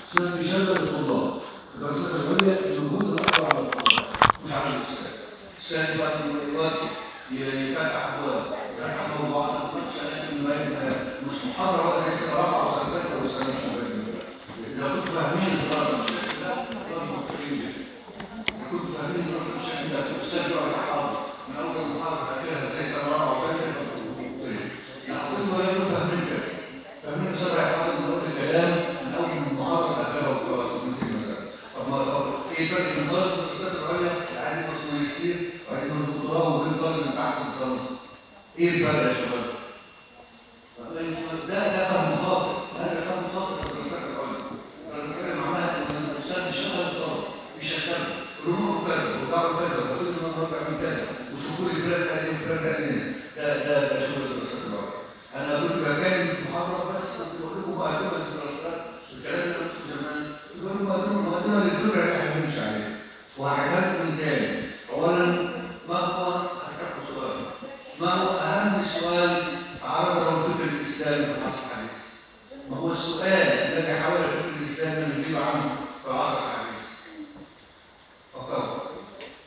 اسمها مشابه للطلاب الدراسات العليا المجهود الاكبر على الطلاب مش على الاستاذ الاستاذ دلوقتي دلوقتي يفتح ابواب يفتح موضوعات مش محاضره ولا زي سنه رابعه وسنه ثالثه وسنه لو كنتوا فاهمين الدراسه كنتوا فاهمين الدراسه بالشكل ده الاستاذ يقعد يحاضر من اول المحاضره اخرها زي سنه رابعه وثالثه يعني كنتوا فاهمين كده فاهمين شرع حاضر من اول الكلام من اول المحاضره لاخرها وخلاص طب ما ايه الفرق بين طالب الدراسات العليا عايز يبقى ماجستير وعايز يبقى دكتوراه وبين طالب اللي تحت الصنف ايه الفرق يا شباب؟ ده ده فهم خاطئ هذا فهم خاطئ في الدراسات العليا الدراسات معناها ان الاستاذ يشتغل الطالب يشتغل روحوا كذا وتعرفوا كذا وتقول ان انا بعمل كذا وشوفوا لي فلان قال ايه وفلان قال ايه ده ده ده شغل الدراسات العليا انا كنت بكلم في محاضره بس كنت بقول لكم مقدمه للدراسات الكلام اللي قلته زمان بقول لكم مقدمه مقدمه للفكره اللي احنا بنمشي عليها وهعيدها لكم تاني اولا ما هو هتعرفوا سؤال ما هو اهم سؤال عرضه الفكر الاسلامي في العصر الحديث ما هو السؤال الذي حاول الفكر الاسلامي ان يجيب عنه في العصر الحديث فقط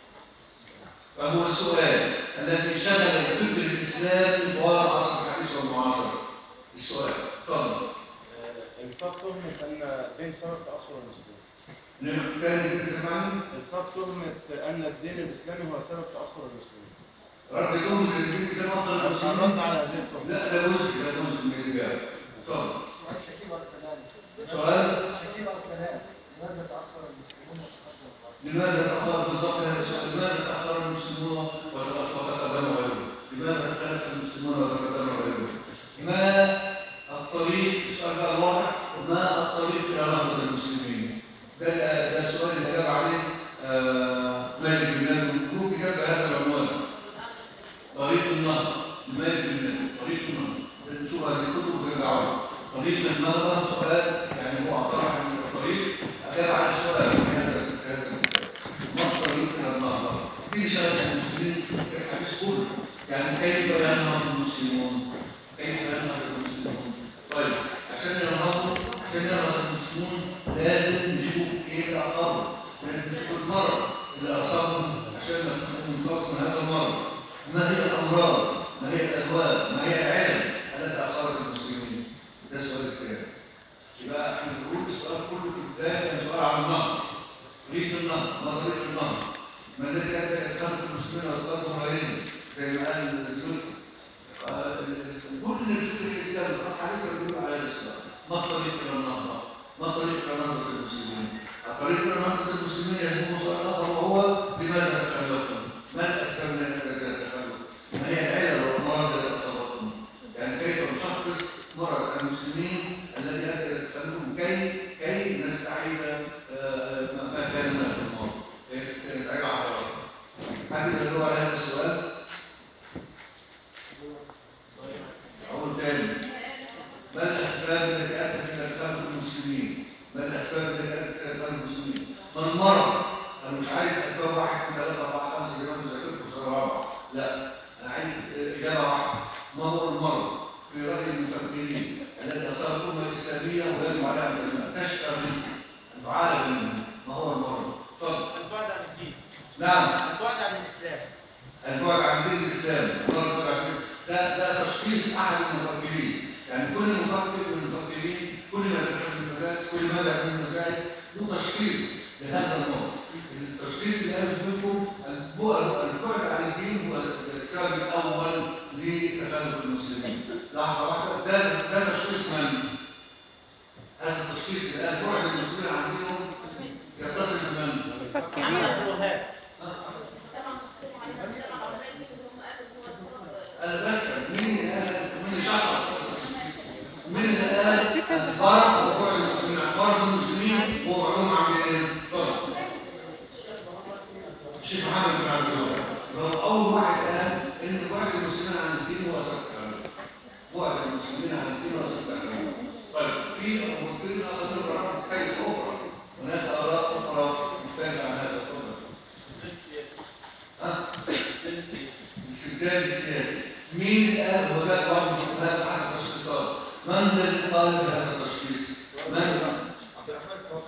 فهو السؤال الذي شغل الفكر الاسلامي طوال العصر الحديث والمعاصر السؤال تفضل الصاد تهمة أن الدين سبب تأخر المسلمين. نعم تاني كده سمعني الصاد تهمة أن الدين الإسلامي هو سبب تأخر المسلمين. رد لهم الدين الاسلامي افضل من الرد المسلمين على هذه التهمة. لا ده جزء ده جزء من الاجابه اتفضل سؤال شكيب أرسلان سؤال شكيب أرسلان لماذا تأخر المسلمون وتقدم الغرب؟ لماذا تأخر بالضبط هذا السؤال لماذا تأخر المسلمون وتقدم غيرهم لماذا اختلف المسلمون وتقدم غيرهم ما الطريق السؤال بقى واضح ما الطريق إلى نهضة المسلمين ده ده السؤال اللي جاب عليه آه، مالك بن نبي له كتاب بهذا العنوان طريق النهضة لمالك بن نبي طريق النهضة نشوف هذه الكتب ويرجعوا طريق النهضة سؤال يعني هو طرح الطريق أجاب على السؤال في هذا في هذا الكتاب ما الطريق إلى النهضة في شرط المسلمين في الحديث كله يعني كيف ينهض المسلمون كيف ينهض المسلمون طيب عشان ينهضوا عشان ينهض المسلمون لازم نشوف ايه العقاب لازم نشوف المرض اللي اصابهم عشان نخلص من هذا المرض ما هي الامراض ما هي الادواء ما هي العلم التي اصابت المسلمين ده السؤال الثاني يبقى احنا بنقول السؤال كله في البدايه كان سؤال عن النهض طريق النهض ما طريق النهض ما الذي ادى الى خلق المسلمين وتقدم غيرهم زي ما قال الزهد كل الفكر الاسلامي الحديث بيقول على الاسلام ما الطريق الى النهضه؟ ما الطريق الى نهضه المسلمين؟ الطريق الى نهضه المسلمين يهمه سؤال اخر وهو لماذا تخلفوا؟ ما الاسباب من هذا التخلف؟ ما هي العلل والامراض التي اصابتهم؟ يعني كيف نشخص مرض المسلمين الذي ادى الى تخلفهم كي كي نستعيد آه، ما كان من الماضي كي نستعيد عقارات حد يجاوب على هذا السؤال؟ أقول تاني ما الأسباب التي أدت إلى تخلف المسلمين؟ ما الأسباب التي أدت إلى تخلف المسلمين؟ ما المرض؟ أنا مش عايز أسباب واحد اثنين ثلاثة أربعة خمسة زي ما أنتم ذاكرتوا في سنة رابعة، لا أنا عايز إجابة واحدة، ما هو المرض؟ في رأي المفكرين الذي أصاب الأمة الإسلامية ويجب عليها أن تشفى منه، أن تعالج منه، ما هو المرض؟ اتفضل. البعد عن الدين نعم البعد عن الاسلام البعد عن دين الاسلام البعد عن دين- ده ده تشخيص احد المفكرين يعني كل مفكر من المفكرين كل ما يدرس من المدارس كل ما يدرس من المذاهب له تشخيص لهذا النوع التشخيص اللي قاله منكم البعد البعد عن الدين هو السبب الاول لتخلف المسلمين لحظه واحده ده ده تشخيص من هذا التشخيص اللي قال بعد المسلمين عن دينهم يتصل بمن محمد عبد الوهاب انا بسال مين اللي قال مين اللي شخص مين اللي قال الفرق وبعد المسلمين عن فرق المسلمين وبعدهم عن ايه؟ اتفضل الشيخ محمد بن عبد الوهاب هو اول واحد قال ان بعد المسلمين عن الدين هو اساس التعلم بعد المسلمين عن الدين هو اساس التعلم طيب في مفكرين اخرين اراء مختلفه اخرى هناك اراء اخرى مختلفه عن هذا الفضل ها الاستبداد السياسي مين اللي قال هو ده بعض الفقهاء حسب التشخيصات من الذي قال بهذا التشخيص من عبد الرحمن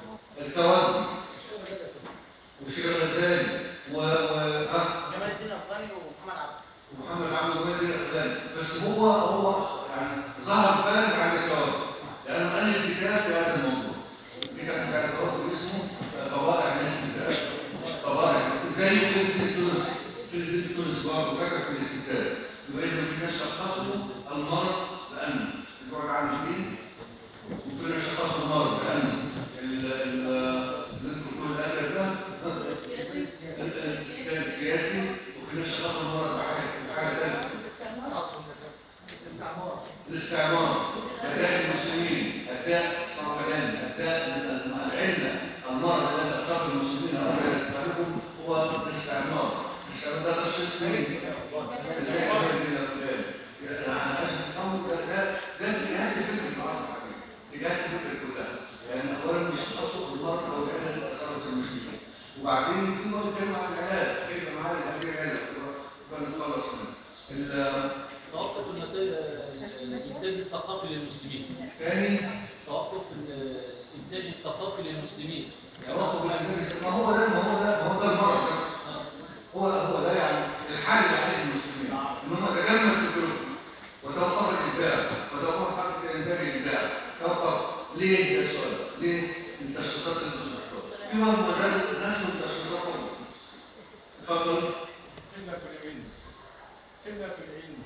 اسمعوا كلامي الداء العلة المرض الذي أصاب المسلمين أولا يستعملهم هو الاستعمار الاستعمار ده تشخيص مين؟ ازاي أعمل كده يا فلان؟ يعني عشان تفهموا ده ده ده اتجاهات الفكر في العصر الحديث اتجاهات الفكر كلها يعني أولا مش تخصص المرض أو العلة اللي أصابت المسلمين وبعدين في برضه كلمة عن العلاج كلمة معايا الأخير علاج فنخلص منها ال- توقف النتائج الانتاج الثقافي للمسلمين تاني توقف الانتاج الثقافي للمسلمين يعني توقف مثلا الأجنبي. ما هو ده ما هو ده ما هو ده المرض نفسه هو هو ده يعني الحل اللي عليه المسلمين ان هم تجمد فكرهم وتوقف الابداع وتوقف حركه الانتاج الابداع توقف ليه ده السؤال ليه التشخيصات اللي بتحطها في بعض المجال الناس من تشخيصاتهم اتفضل كلمة في العلم كلمة في العلم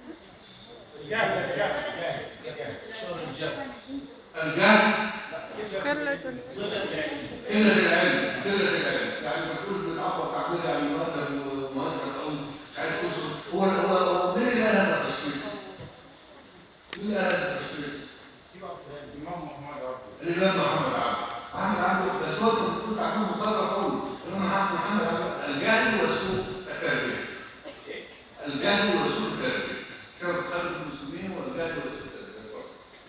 الجهل الجهل الجهل شغل الجهل الجهل قلة قلة العلم قله العلم قله العلم يعني مسؤول بالعفو تعبير يعني مؤدب ومهذب او مش عارف توصل هو هو هو مين اللي قال هذا التشخيص؟ مين اللي قال هذا التشخيص؟ الإمام محمد عبده الإمام محمد عبد محمد عبد بس هو المفروض عشان مصدر قوي الإمام محمد عبد الجهل وسوء التربية الجهل وسوء التربية سبب خلق المسلمين والجهل وسوء التربية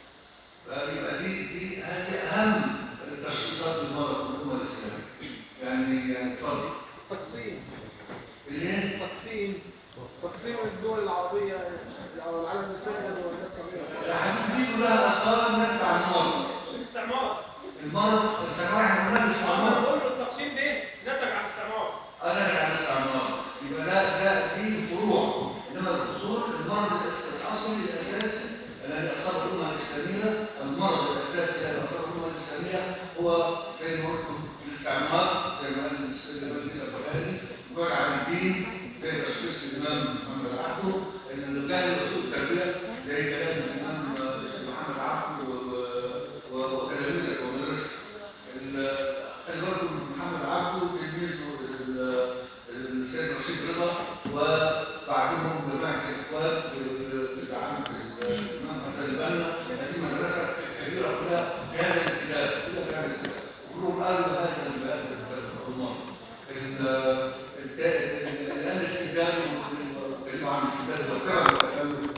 فيبقى دي دي هذه أهم تشخيصات المرض في الأمة الإسلامية يعني يعني اتفضل تقسيم الايه؟ تقسيم تقسيم الدول العربية أو العالم الإسلامي إلى دولات صغيرة الحديث دي كلها أخطاء ناتجة عن المرض الاستعمار المرض الاستعمار احنا قلنا انا الاستعمار بقول له التقسيم ده نتج عن الاستعمار أنا على الاستعمار يبقى ده ده دي فروع إنما الأصول المرض الأس- الأصلي الأساسي الذي أصاب الأمة الإسلامية المرض الأساسي الذي أصاب الأمة الإسلامية هو زي ما قلت الاستعمار زي ما قال السيد المجلس الفقهاني وقال عن الدين زي تشخيص الإمام محمد عبده الجهل وسوء التربية زي كلام الإمام محمد عبده و- و- وتلاميذه ومدرسه ال- خلي بالكم محمد عبده تلميذه ال- السيد رشيد رضا وبعدهم جماعه الاخوان بدعم الامام حسن البنا هذه مدرسه كبيره كلها في هذا الاتجاه كلها في هذا الاتجاه كلهم قالوا هذا الباب المرض الالف كتاب وكلمه عن الكتاب واتبعوا التكلم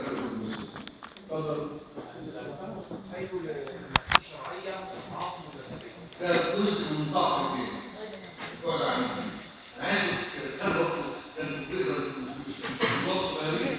تفضل حيث الشرعيه عاصم المذهبيه ده جزء من ضعف الدين بعد عن الدين عايزك تربط لما تقرا الوصف صغيرين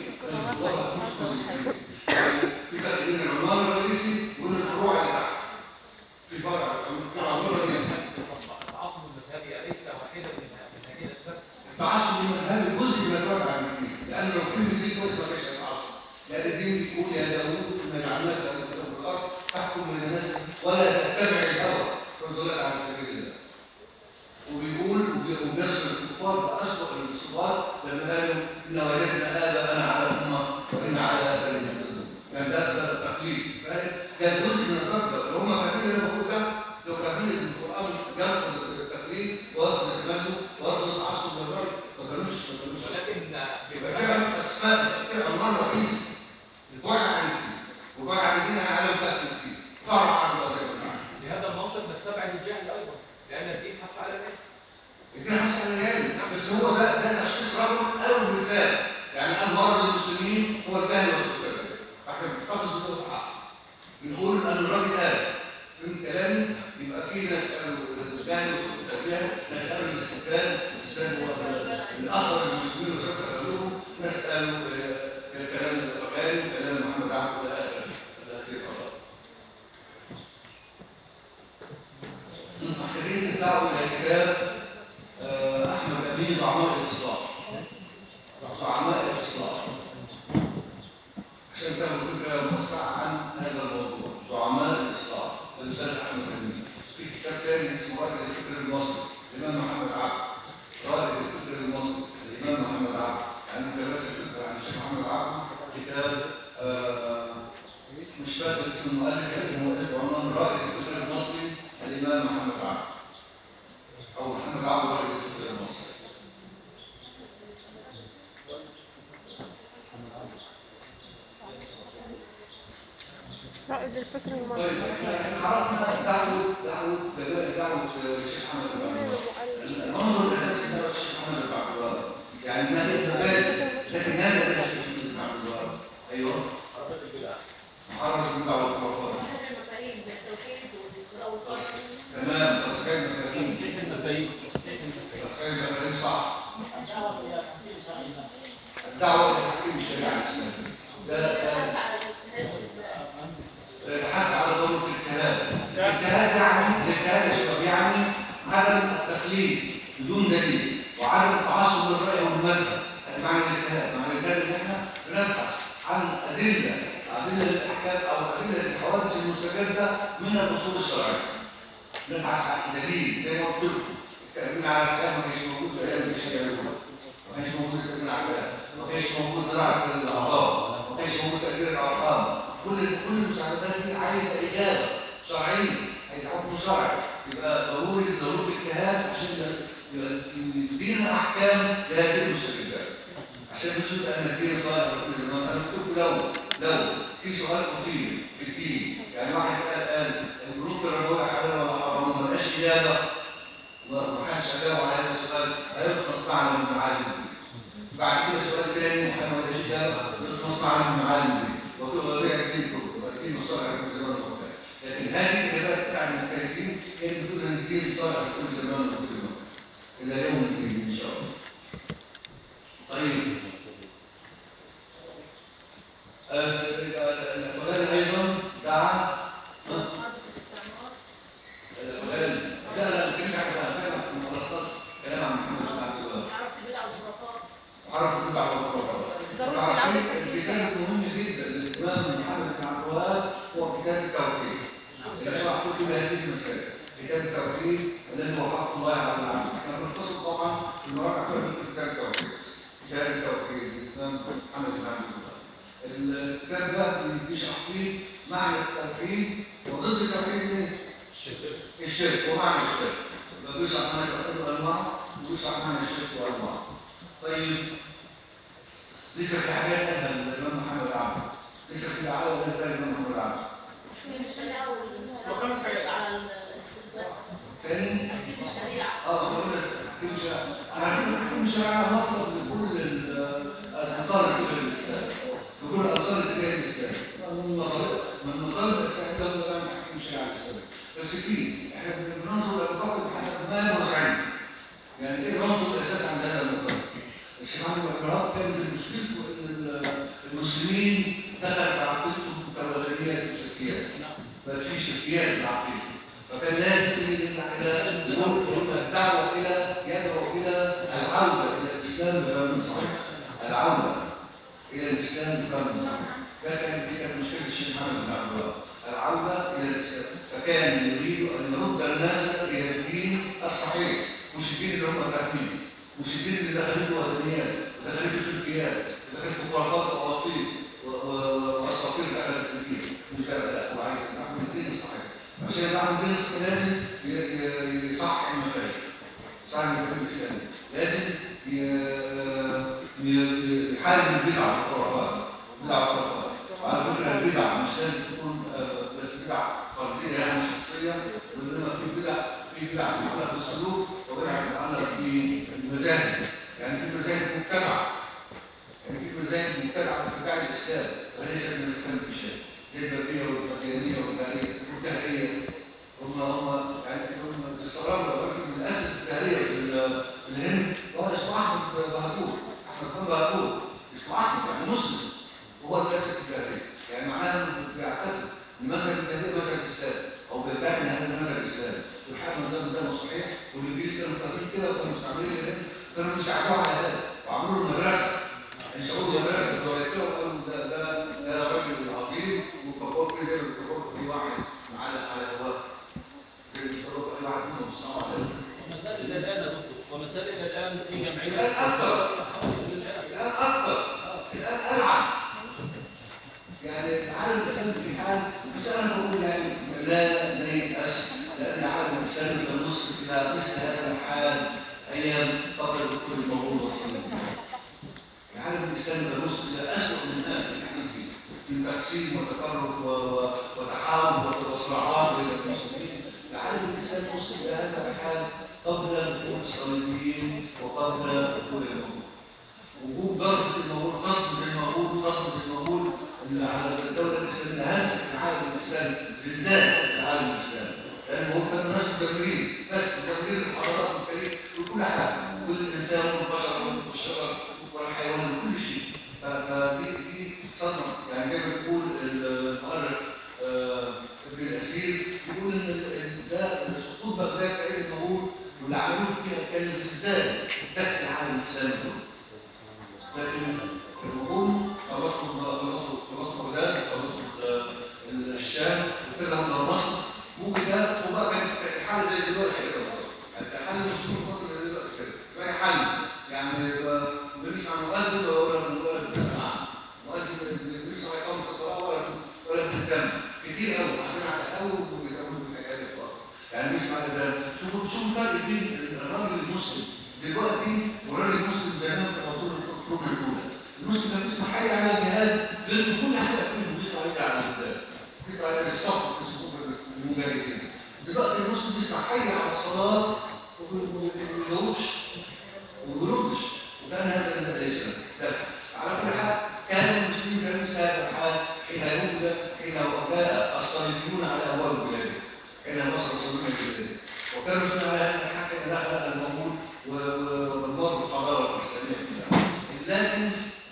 في فرق بين العنوان الرئيسي وبين الفروع اللي تحت في فرع العنوان الرئيسي التعاصم المذهبي اليس واحده من من هذه الاسباب التعصب المذهبي جزء من البعد عن الدين لان لو كل دين بس ما فيش تعصب لان الدين بيقول يا داوود ان جعلناك خليفه في الارض تحكم بين الناس ولا تتبع الهوى فضلك عن سبيل الله وبيقول وبي- وبيصف الكفار بأسوأ الصفات لما قالوا إن وجدنا آباءنا على أمة وإن على آثارهم مقتدون كان ده ده التقليد فاهم؟ كان جزء من الرد لو هم فاهمين اللي بقول ده لو فاهمين إن القرآن يرفض التقليد ويرفض التمسك ويرفض التعصب للرأي ما كانوش ما كانوش ولكن يبقى كده أسماء كده عنوان رئيسي البعد عن الدين والبعد عن الدين يعني عالم فاسد الدين فرع عن الله زي ما قلنا. بهذا المنطق نستبعد الجهل ايضا لان الدين حث على العلم الاثنين حسن العلم بس هو ده ده تشخيص رجل او مثال يعني قال مرض المسلمين هو الجهل وسوء التربيه فاحنا بنحتفظ بده الحق بنقول ان الراجل قال من كلامي يبقى في ناس قالوا الجهل وسوء التربيه ناس قالوا الاستبدال الاستبدال هو الاثر المسلمين وسوء تخلفهم ناس قالوا آه، كلام الفقهاني وكلام محمد عبد الى اخر الاخير خلاص المفكرين دعوا الى كتاب آه، احمد امين زعماء الاصلاح زعماء الاصلاح عشان تاخدوا فكره موسعه عن هذا الموضوع زعماء الاصلاح للاستاذ احمد امين في كتاب ثاني اسمه رائد الفكر المصري الامام محمد عبد رائد الفكر المصري الامام محمد عبد يعني انت بس الفكره عن الشيخ محمد عبد كتاب آه، مش فاكر اسم المؤلف لكن هو اسمه عنوان رائد الفكر المصري الامام محمد عبد او محمد عبد رائد الفكر المصري رائد الفكر فكر المرة طيب احنا عرفنا دعوة دعوة دعوة الشيخ محمد مين البعبد المؤلف المنظر الاساسي دعوة الشيخ محمد البعبد يعني ما هي المبادئ لكن هذا ليس الشيخ محمد البعبد ايوه حركات البدع محرر البدع والخرافات هذه المفاهيم زي التوحيد والإقراء والقرآن تمام تصحيح المفاهيم تصحيح المفاهيم تصحيح المفاهيم تصحيح المفاهيم صح دعوة إلى تحكيم شرعي الدعوة لتحكيم الشريعة الإسلامية ده ده الحث على ضرورة الاجتهاد الاجتهاد يعني الاجتهاد يا شباب يعني عدم التقليد بدون دليل وعدم التعصب للرأي والمذهب هذا معنى الاجتهاد معنى الاجتهاد ان احنا بنبحث عن أدلة أدلة الأحكام أو أدلة الحوادث المستجدة من الأصول الشرعية نبحث عن دليل زي ما قلت لكم التأمين على السلام ما كانش موجود في أيام الشيخ ما كانش موجود التأمين على السلام ما كانش موجود زراعة الأعضاء ما كانش موجود تأجير الأرقام كل كل المساعدات دي عايزة إجابة شرعية عايزة حكم شرعي يبقى ضروري ضروري اجتهاد عشان يبقى يدينا أحكام لهذه المستجدات عشان نثبت أن الدين صالح وكل زمان أنا قلت لكم لو لو في سؤال خطير في الدين يعني واحد قال قال البنوك الربوية حلال ولا حرام ما لقاش إجابة ما حدش أجاب على هذا السؤال هيخلص معنا من معالم الدين بعد كده سؤال تاني محمد ايش ده يخلص معنا من معالم الدين وتبقى رجع الدين كله يبقى الدين صالح في زمان ومكان لكن هذه الاجابات بتاع المجتهدين هي اللي بتقول ان الدين صالح في كل زمان وكل مكان الى يوم الدين ان شاء الله طيب الأولاد أيضا دعا مادة الاستعمار الأولاد لا لا ما كانش عارف كلام في ملخص كلام عن محمد بن عبد الوهاب عرف البدع والخرافات عرف البدع والخرافات ضرورة العودة عارفين الكتاب المهم جدا للإمام محمد بن عبد الوهاب هو كتاب التوحيد اللي شرح كل هذه المسائل كتاب التوحيد الذي هو حق الله على العبد احنا بنختصر طبعا في المراجعة كلها في كتاب التوحيد كتاب التوحيد للإمام محمد بن عبد الوهاب الكتاب ده بيشرح فيه معنى التوحيد وضد التوحيد ايه؟ الشرك ومعنى الشرك يبقى بيشرح معنى التوحيد وانواعه وبيشرح معنى الشرك وانواعه طيب لسه في حاجات قالها الامام محمد عبد لسه في دعاوى قالها الامام محمد عبد تحكيم الشريعة وخمس حاجات. على الاستثبات تاني تحكيم الشريعة اه قلنا تحكيم شرع عارفين تحكيم شرع مطلب لكل ال- المطالب كل الاسلام لكل الاوصال الاتجاه الاسلامي من مطالب من مطالب الاسلام ده هو تحكيم شرع الاسلام بس في احنا بننظر للمطالب حسب ما يرجعنا يعني ايه رمز الاساس عند هذا المطالب الشيخ محمد بن عبد كان مشكلته ان ال- المسلمين دخل في عقيدتهم التوازنيات والشركيات ما فيش شركيات في العقيده فكان لازم يرجع الى يقول الدعوه الى يدعو الى العوده الى الاسلام بفهم صحيح العوده الى الاسلام بفهم صحيح ده كان دي كانت مشكله الشيخ محمد بن عبد الوهاب العوده الى الاسلام فكان يريد ان يرد الناس الى الدين الصحيح مش الدين اللي هم فاهمينه مش الدين اللي دخلته وثنيات ودخلته شركيات ودخلته خرافات واباطيل و- و- واساطير دخلت في الدين مش ده لا هو عايز يعمل الدين الصحيح عشان يعمل الدين الصحيح لازم ي- ي- يصحح المفاهيم يصحح المفاهيم الاسلاميه لازم ي- ي- يحارب البدع والخرافات بدع والخرافات وعلى فكره البدع مش لازم تكون آه، بس بدع فرديه يعني شخصيه وانما في بدع في بدع تتعلق بالسلوك وبدع تتعلق بالمذاهب يعني في مذاهب مبتدعه يعني في مذاهب مبتدعه في ابتداع الاسلام وليس من الاسلام في شيء زي البابيه والقديانيه والدهريه والدهريه هم هم يعني هم بيستغربوا لو قلت من اسس الدهريه في ال- في الهند هو اسمه احمد بهاكور احمد خان بهاكور اسمه احمد يعني مسلم وهو اللي اسس الدهريه يعني معناها انه بيعتقد ان مذهب الدهريه مذهب الاسلام او بيدعي ان هذا المذهب الاسلامي والحقيقه المذهب ده مش صحيح والانجليز كانوا فاهمين كده وكانوا مستعملين الهند كانوا بيساعدوه على هذا وعملوا له مدرسه انشأوا له مدرسه دوليه كده وقالوا ده ده ده راجل عظيم وكبار كده زي ما بيكبروا اي واحد على على هواه زي ما بيكبروا اي واحد منهم السلام عليكم وما زال الى الان يا دكتور وما زال الى الان في جمعيه الآن أكثر. الحمد لله الآن أكثر الآن ألعن يعني العالم الإسلامي في حال بس أنا بقول يعني لا نيأس لأن العالم الإسلامي كان وصل إلى مثل هذا الحال أيام قبل دخول الموضوع والصليب العالم الإسلامي كان وصل إلى أسوأ من هذا اللي احنا فيه من تقسيم وتفرق و- و- وتحاول الإنسان وصل إلى هذا الحال قبل دخول الصليبيين وقبل دخول المغول وجود ضربة المغول قصد المغول قصد المغول اللي على الدولة الإسلامية هزت العالم الإسلامي زلزال العالم الإسلامي لأن هو كانوا ناس مدمرين ناس مدمرين الحضارات والتاريخ وكل حاجة كل الإنسان والبشر والشجر والحيوان وكل شيء ف- فدي دي صدمة يعني زي ما بيقول المؤرخ آه، ابن الأسير بيقول إن ال- ال- ده سقوط بغداد في أيدي المغول واللي عملوه فيها كان زلزال دك العالم الإسلامي كله لكن الهجوم خلصوا خلصوا خلصوا بغداد خلصوا الشام وكده من مصر ممكن ده وبقى كان حل زي دلوقتي كده بالظبط يعني حل المسلمين في مصر زي دلوقتي كده زي حل يعني يبقى بنسمع مؤذن ولا ولا بنسمع مؤذن بنسمع يقام الصلاه ولا ولا بنهتم كتير قوي عشان على اول وبيزودوا في الحاجات الخاصه يعني بيسمع ده شوفوا شوفوا الفرق بين الراجل المسلم دلوقتي والراجل المسلم زمان في عصور الحروب الاولى المسلم كان بيسمع حي على الجهاد ضد كل حاجه فيه بيسمع حي على الجهاد بيسمع على الصف في صفوف المجاهدين دلوقتي المسلم بيسمع حي على الصلاه وما بيجاوبش وما بيردش وكان هذا الذي ليس له على كل حال كان المسلمين في مثل هذا الحال حين يوجد حين جاء الصليبيون على ابواب البلاد حين وصل الصليبيون الى البلاد وكانوا يقولون على هذا الحال كان دخل المغول والمر الحضاره الاسلاميه كلها لكن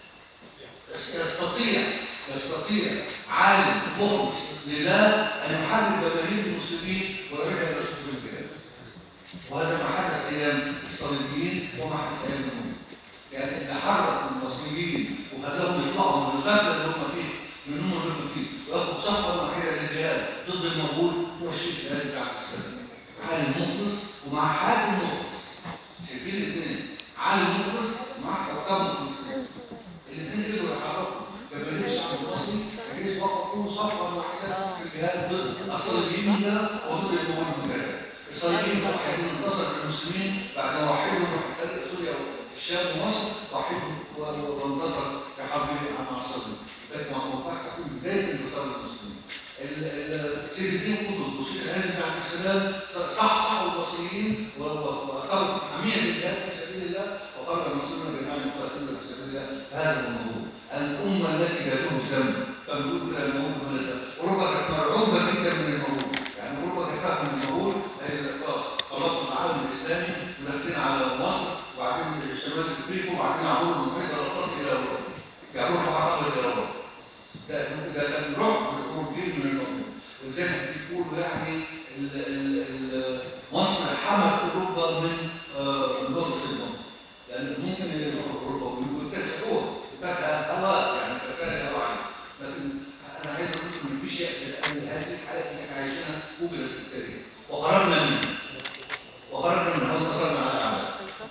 يستطيع يستطيع عالم مخلص لله ان يحرك جماهير المسلمين ويرجع الى صفوف البلاد وهذا ما حدث ايام الصليبيين وما حدث ايام المغول يعني اللي حرك المصريين وخلاهم يطلعوا من الغفله اللي هم فيه من هم اللي هم فيه وياخدوا صفقه وحيده للجهاد ضد المغول هو الشيخ الهادي بتاع الاسلام عالم مخلص ومع حاكم مخلص شايفين الاثنين عالم مخلص مع حكام مخلصين الاثنين قدروا يحركوا جماهير الشعب المصري بحيث وقفوا صفقه واحده في الجهاد ضد الصليبيين ده وضد المغول المجاهد الصليبيين كانوا عايزين ينتصر المسلمين بعد ما وحدوا فريق سوريا والشام ومصر وحدوا وانتصر في حرب مع الصليبيين لكن ما توقعش تكون بدايه انتصار المسلمين ال- ال- سيد الدين قطز وسيد الهادي بن عبد السلام صحصحوا المصريين و- و- واخذوا حميه الجهاد في سبيل الله وخرج المسلمون جميعا يقاتلون في سبيل الله هذا الموضوع الامه التي لا تهزم فبيقول كده الموضوع ولا ده اوروبا كانت مرعوبه جدا من الموضوع يعني اوروبا كانت فاهمه ان الموضوع هي خلاص خلصوا العالم الاسلامي وداخلين على مصر وبعدين شمال افريقيا وبعدين عبور المحيط الاطلسي الى اوروبا يعبروا فقط الى اوروبا ده ده كان رعب الاوروبيين من الموضوع ولذلك بيقولوا يعني ال- ال- ال- مصر حمت اوروبا من آه، من وسط مصر لان ممكن يروحوا اوروبا ويكتشفوها فجاه هواء يعني فكان هواء لكن انا عايز اقول لكم ان في شيء لان هذه الحالات اللي احنا عايشينها وجدت في التاريخ وخرجنا منها وخرجنا منها وانتصرنا على الاعداء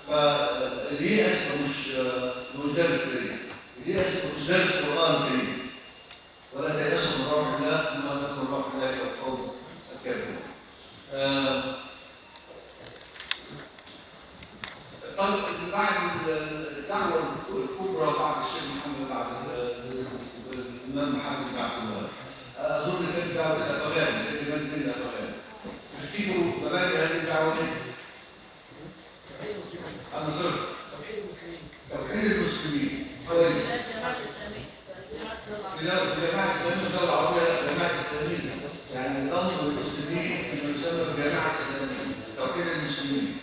فاليأس مش مش دارس تاريخ اليأس مش دارس قرآن كريم ولا تيأسوا من روح الله إنما تيأسوا من روح الله إلى القوم الكافرون. آه، طيب بعد الدعوة الكبرى بعد الشيخ محمد بعد ال- الإمام محمد بن عبد الوهاب آه، أظن كانت دعوة الأفغان زي ما بين الأفغان تفتكروا مبادئ هذه الدعوة إيه؟ أنا صرت توحيد المسلمين كويس الجماعة الإسلامية بلاد الجماعة الإسلامية الدولة العربية الجماعة الإسلامية يعني ضم المسلمين فيما يسمى الجماعة الإسلامية توحيد المسلمين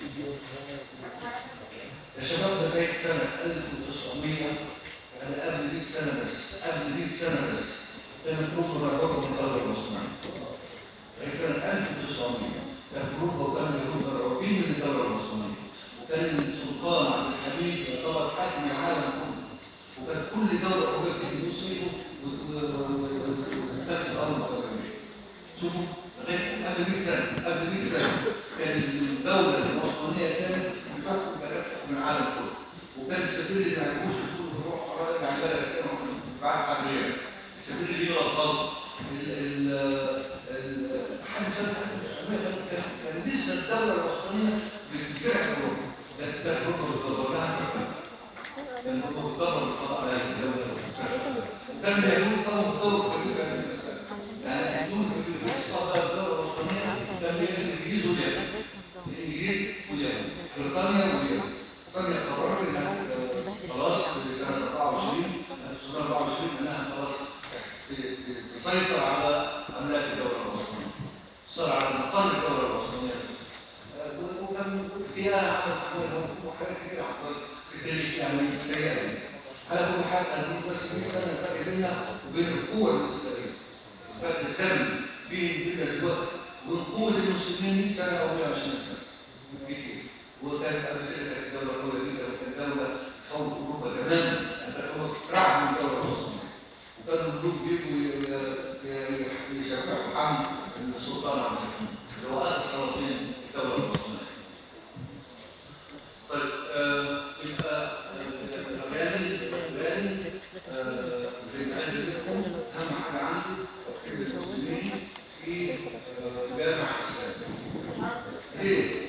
يا شباب ده كانت سنة 1900 يعني قبل 100 سنة بس قبل 100 سنة بس كانت أوروبا مرتبطة بالدولة العثمانية هي كانت 1900 كانت أوروبا وكان اليهود مرعوبين من الدولة العثمانية وكان السلطان عبد الحميد يعتبر حاكم العالم كله وكانت كل دولة أوروبية تيجي تصيبه وتنتهي الأرض الأوروبية. شوفوا لغاية قبل 100 سنة قبل 100 سنة كان الدولة العثمانية كانت بتحكم بلد من العالم كله وكان السفير اللي ما يعرفوش يقول روح راجع على بلد كانوا بعد حرية السفير اللي يقرا خالص ال ال ال لحد سنة 1900 كان كان لسه الدولة العثمانية بتتبع أوروبا كانت كانت أوروبا بتدور لها كان مضطر للقضاء على هذه الدولة وكان اليهود طبعا تطور كبير في المسألة يعني اليهود في القضاء الدولة العثمانية كان بيجري انجليز واليابان الانجليز واليابان بريطانيا واليابان بريطانيا قررت انها آه، خلاص في سنه 24 1924 انها خلاص ت- ت- تسيطر على املاك الدوله العثمانيه تسيطر على مقر الدوله العثمانيه آه، وكان فيها عمل عمل وحاجات كتير حصلت في التاريخ يعني تهيألي على كل حال هذه بس 100 سنه الفرق بيننا وبين القوه الاسلاميه الفرق الزمني بين بين دلوقتي وبين قوه المسلمين 100 سنه او 120 سنه كتير وكانت قبل كده كانت الدوله الاولى دي كانت دوله تفوق اوروبا تماما كانت هو رعب من الدوله العثمانيه وكانوا الملوك بيجوا ي- ي- يشجعوا حمد السلطان عبد الحميد اللي هو اسس سلاطين الدوله العثمانيه طيب آه، يبقى آه، الغالي الغالي آه، زي ما قال لكم اهم حاجه عندي توحيد المسلمين في آه، جامع الاسلام ليه؟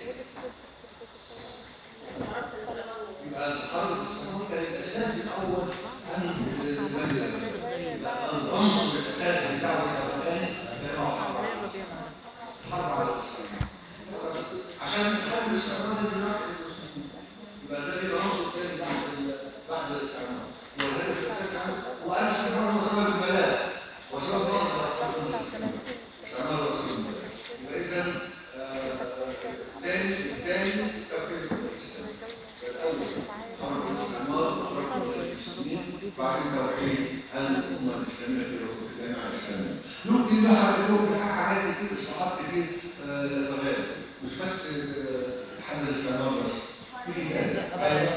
يبقى الحرب الاسلاميه كان الاساس الاول عن المدينه يبقى العنصر الاساسي بتاعه كان جامع الحرب الحرب على الاسلام عشان الحرب الاستعمار دي دلوقتي يبقى ده كده عنصر تاني بعد ال- بعد الاستعمار والهدف الاساسي عنه وقال الاستعمار هو سبب البلاء وسبب بعض الاثار المسلمين الاستعمار هو سبب البلاء يبقى اذا الثاني الثاني توحيد الاسلام الاول حرب الاستعمار حرب المسلمين بعدين توحيد الامه الاسلاميه في الجامعه الاسلاميه ممكن بقى نقول حاجات كتير اصلاحات كتير آه، للغايه مش بس آه، حل الاستعمار بس في تاني أيوة.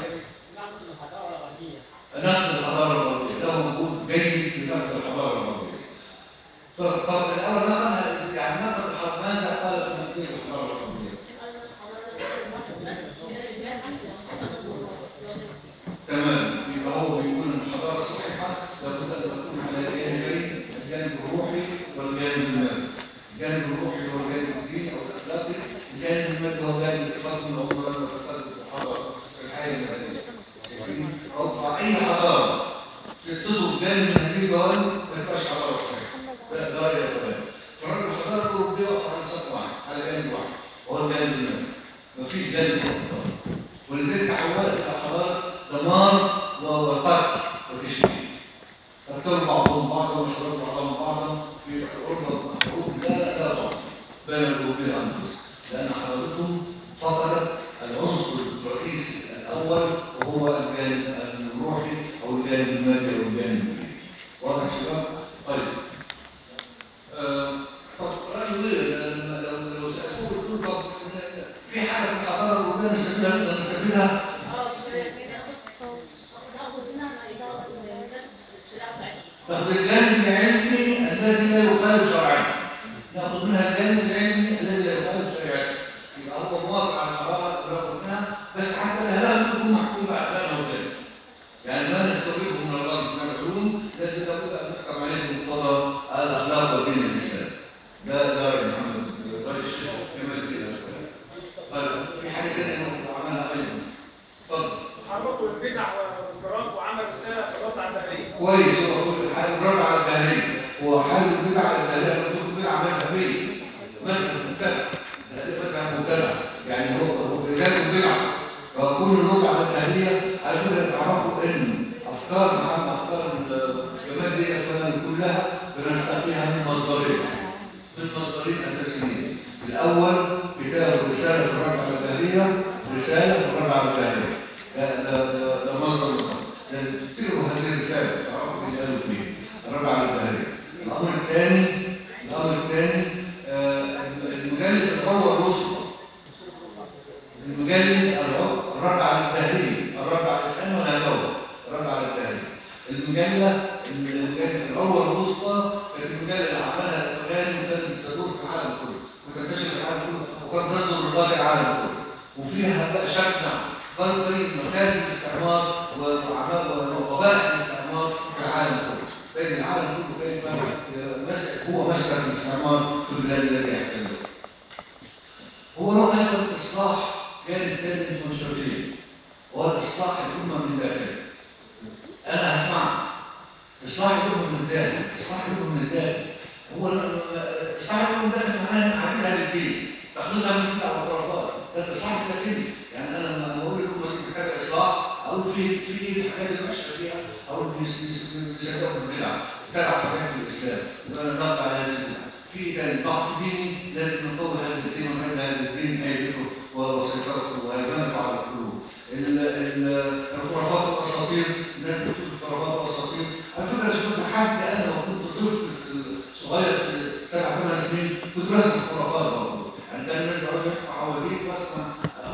نقد الحضاره الغربيه ده موجود جيد في نقد الحضاره الغربيه طب طب الاول نقد يعني نقد الحضاره ماذا قال ابن كثير في الحضاره الغربيه تمام يبقى هو بيقول ان الحضاره الصحيحه لابد ان تكون على جانبين الجانب الروحي والجانب المادي الجانب الروحي هو الجانب الديني او الاخلاقي الجانب المادي هو جانب التقدم والقرآن والتقدم في الحضاره في الحياه المدنيه او اي حضاره تضرب جانب من هذه الجوانب ما تبقاش حضاره صحيحه لا ده يا شباب فرد الحضاره الاوروبيه واقفه على سطح واحد على جانب واحد وهو الجانب المادي مفيش جانب اخر ولذلك تحولت الى حضاره دمار وقتل وتشويه قتلوا بعضهم بعضا وشربوا بعضهم بعضا في اوروبا والحروب لا لا ضغط بين الاوروبيين انفسهم لان حضارتهم فقدت العنصر الرئيسي الاول وهو الجانب الروحي او الجانب المادي او الجانب الديني واضح يا شباب؟ طيب آه، طب رأيه ايه لما- لو لو سالتوه قلت له طب في حاجه في الحضاره الاوروبيه نستفيدها نستفيدها ناخذ الجانب العلمي الذي لا يخالف شرعنا ناخذ منها الجانب العلمي الذي لا يخالف شرعنا يبقى هو موافق على الحضاره وناخذ منها بس حتى لا لازم تكون محكومه احكام وكذا يعني ما نستفيده من الغرب من العلوم لازم لابد ان نحكم عليه بمقتضى الاخلاق ودين الاسلام ده ده رأي محمد رأي الشيخ كما كده طيب في حاجه ثانيه نقدر عملها ايضا اتفضل حركوا البدع والانفراد وعمل رساله في الرد على الدهريه كويس هو كل حال الرد على الدهرية هو حال البدع على الدهرية مكتوب بدعة مذهبية مذهب مبتدع الدهرية مذهب مبتدع يعني هو هو رجال البدع فكون الرد على الدهرية على فكرة تعرفوا ان افكار محمد افكار الجمال دي افكار كلها بنستقيها من مصدرين من مصدرين اساسيين الاول كتاب رسالة الرد على الدهرية رسالة الرد على الدهرية ده ده ده, ده مصدر مصدر لازم تفتكروا هذه الرسالة تعرفوا اللي قالوا فيه الرد على الدهرية الأمر الثاني الأمر الثاني آه، المجلد الأول الوسطى المجلد الرد الرد على الدهرية الرد على الإسلام ولا دولة الرد على الدهرية المجلة المجلد الأول الوسطى كانت المجلة اللي عملها الأفغاني وكانت بتدور في العالم كله وتنتشر في العالم كله وكانت تصدر لباقي العالم كله وفيها بقى شكل قلبي مكاسب الاستعمار وأعمال ووباء الاستعمار في العالم كله لأن العالم كله كيف مسك هو مسك الاستعمار في البلاد التي يحتلها هو له أيضا إصلاح جانب ثاني من المنشورين وهو إصلاح الأمة من داخلها أنا هسمع إصلاح الأمة من الداخل إصلاح الأمة من الداخل هو ال- إصلاح الأمة من الداخل معناه عديدها للدين تخليص اصل ده من على الخرافات ده الاصلاح الداخلي يعني انا لما اقول لكم دي محتاجه اصلاح اقول في في ايه الحاجات اللي وحشه فيها اقول بيصدقوا البدع ابتدع حاجات في الاسلام وانا نقد على هذه البدع في تاني ضعف ديني لازم نقوي هذا الدين ونخلي هذا الدين هيبته وسيطرته وهيمنته على القلوب ال- ال- الخرافات والاساطير الناس بتقول الخرافات والاساطير على فكره يا شباب حتى انا لو كنت طفل صغير في سبع ثمان سنين كنت بسمع خرافات برضه يعني كان الناس بيقعدوا يحكوا حواليك بسمع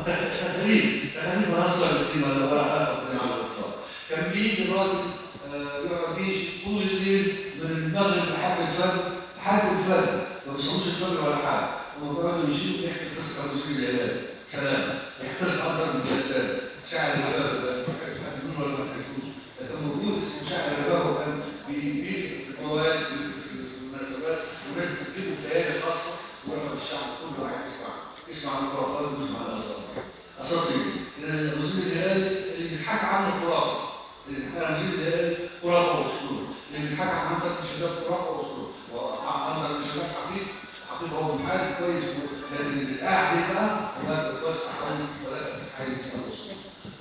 تخاريف تخاريف مهزه بالقيمه ولا ولا علاقه بالقيمه على الاطلاق كان بيجي راجل آه، يقعد يمشي طول الليل من المغرب لحد الفجر لحد الفجر ما بيصلوش الفجر ولا حاجه هم بيقعدوا يمشوا يحكي قصه ابو سيد الهلال سلام يحكي قصه اكثر من ثلاث شاعر الهلال ده مش حد منهم ولا ما تحكوش ده كان موجود اسمه شاعر الهلال وكان بيجي في المواد في المناسبات والناس بتجيبه في ليالي خاصه ويقعد الشعب كله قاعد يسمع يسمع الخرافات ويسمع الاساطير اساطير ابو سيد الهلال اللي بيتحكى عنه خرافه اللي بيتحكى عن سيد الهلال خرافه واسطوره اللي بيتحكى عن عنتر بن شداد خرافه واسطوره وعنتر بن شداد حقيقي حقيقي هو محارب كويس لكن اللي بيتقاع عليه بقى ولا بتوسع قوي ولا حاجه اسمها الاسطوره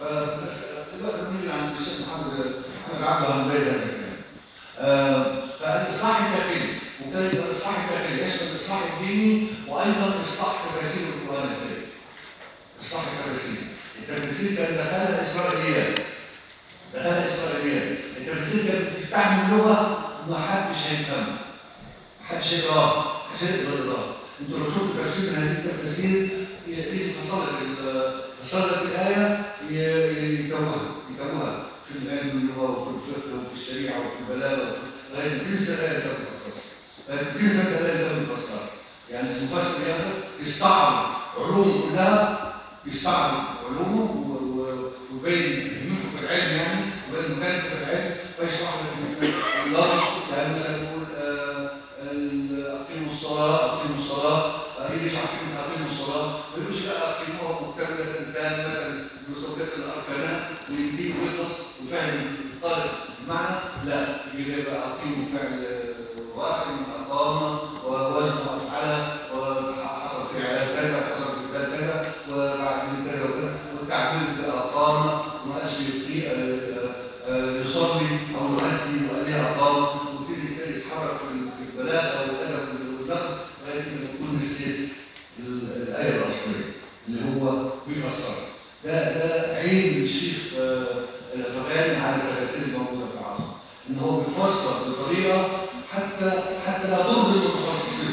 فدلوقتي بنيجي عند الشيخ محمد محمد عبد الهندي ده كمان آه، فالاصلاح الداخلي وكذلك الاصلاح الداخلي يشمل الاصلاح الديني وايضا اصلاح تفاسير القران الكريم اصلاح التفاسير التفاسير كان دخلها اسرائيليات دخلها اسرائيليات التفاسير كانت بتستعمل لغه ما حدش هيفهمها ما حدش هيقراها مش هيقدر يقراها انتوا لو شفتوا تفسير من هذه التفاسير يجي فصلت ال- فصلت الايه ي- يتوهها يتوهها في العلم اللغه وفي الفقه وفي الشريعه وفي البلاغه لغايه تنسى الايه اللي كانت بتفسرها لغايه تنسى الايه اللي كانت بتفسرها يعني المفسر ياخد يستعرض علوم كلها يستعرض علومه و- و- ويبين همته في العلم يعني ويبين مكانته في العلم فيشرح لك اللفظ يعني مثلا يقول آه، ال- اقيموا الصلاه اقيموا الصلاه آه، يجي يشرح كلمه اقيموا الصلاه ما يقولش بقى اقيموها مكتمله تامه بزوجات الاركان ويديه ويخلص ويفهم الطالب المعنى لا يجي جاي بقى اقيموا فعل آه، واقم اقام ووزن افعل وحصل في علاج كذا حصل في كذا كذا وبعد من كذا وكذا والتعبير باقام ما قالش يقي- آه، آه، يصلي او يؤدي وقال لي اقام ويبتدي يبتدي يتحرك في ال- في البلاغه والادب والنقد لغايه ما يكون نسيت ال- الايه الاصليه اللي هو بيفسرها ده ده عين الشيخ آه، الغزالي على التفاسير الموجوده في العصر ان هو بيفسر بطريقه حتى حتى لا ترضي المتخصصين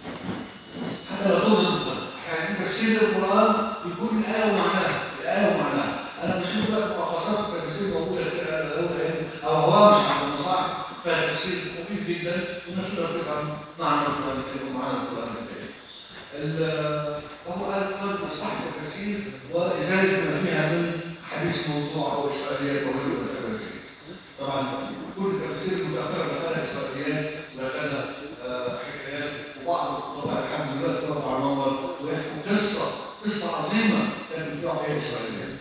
حتى لا ترضي المتخصصين يعني تفسير القران يكون الايه ومعناها الايه ومعناها انا بشوف بقى ملخصات التفاسير موجوده كده على الاول يعني او هوامش على المصاحف فيها تفسير مفيد جدا والناس تقدر تفهم معنى القران الكريم ومعنى القران الكريم ال- هو قال قال مصلحة التفاسير وإزالة ما فيها من حديث موضوع أو إسرائيليات وغيره من التفاسير. طبعا كل التفاسير المتأخرة دخلها إسرائيليات ودخلها آه، حكايات وبعض الخطباء الحمد لله ترفع المنبر ويحكوا قصة قصة عظيمة كانت بتوع فيها إسرائيليات.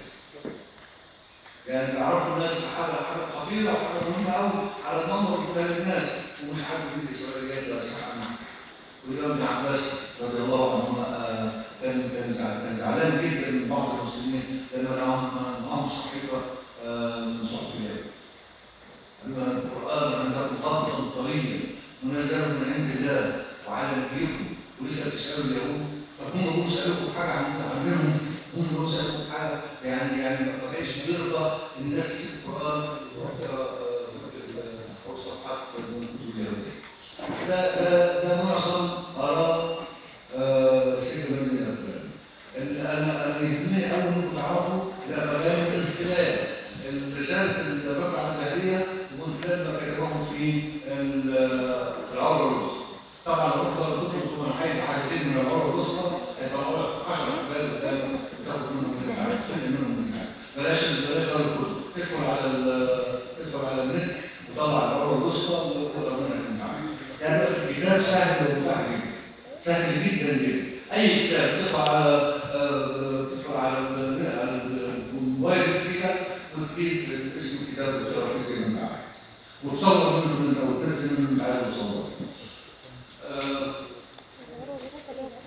يعني بيعرفوا الناس حاجة حاجة خطيرة وحاجة مهمة أوي على المنبر قدام الناس ومش حد من الإسرائيليات ولا صح عنها. ويوم ابن عباس رضي الله عنهما آه، كان كان زعل- كان زعلان جدا من بعض المسلمين لما معهم معهم صحيفه آه، من صحفيات. قالوا أن القران عندكم ضبطا طريا منزل من عند الله وعلى نبيكم ولسه بتسالوا اليهود طب هم جم سالوكم حاجه عن عنهم هم جم سالوكم حاجه يعني يعني ما كانش بيرضى ان الناس تسيب القران وتقرا آه، في- او صفحات من الكتب اليهوديه. ده ده ده معظم اراء آه، سيد بن الأفلام. ال- انا انا يهمني قوي انكم تعرفوا لا مجال الخلال الرساله الرد على الجاهليه ومن خلال ما كتبهم في ال- العروه الوسطى. طبعا لو انت تطلب من حيث حاجتين من العروه الوسطى هيطلعوا لك 10 حبال قدام تاخد منهم اللي انت عايزه تاخد منهم اللي انت عايزه. بلاش بلاش ده الكتب ادخل على ال- ادخل على النت وطلع العروه الوسطى واقرا منها اللي انت عايزه. يعني الكتاب سهل ومتاح جدا سهل جدا جدا اي كتاب تدخل على آه، تدخل على ال- على الموبايل كده وتجيب اسم الكتاب وتقرا فيه زي ما انت عايز وتصور منه من او تنزل منه اللي انت عايز تصوره. آه، بعد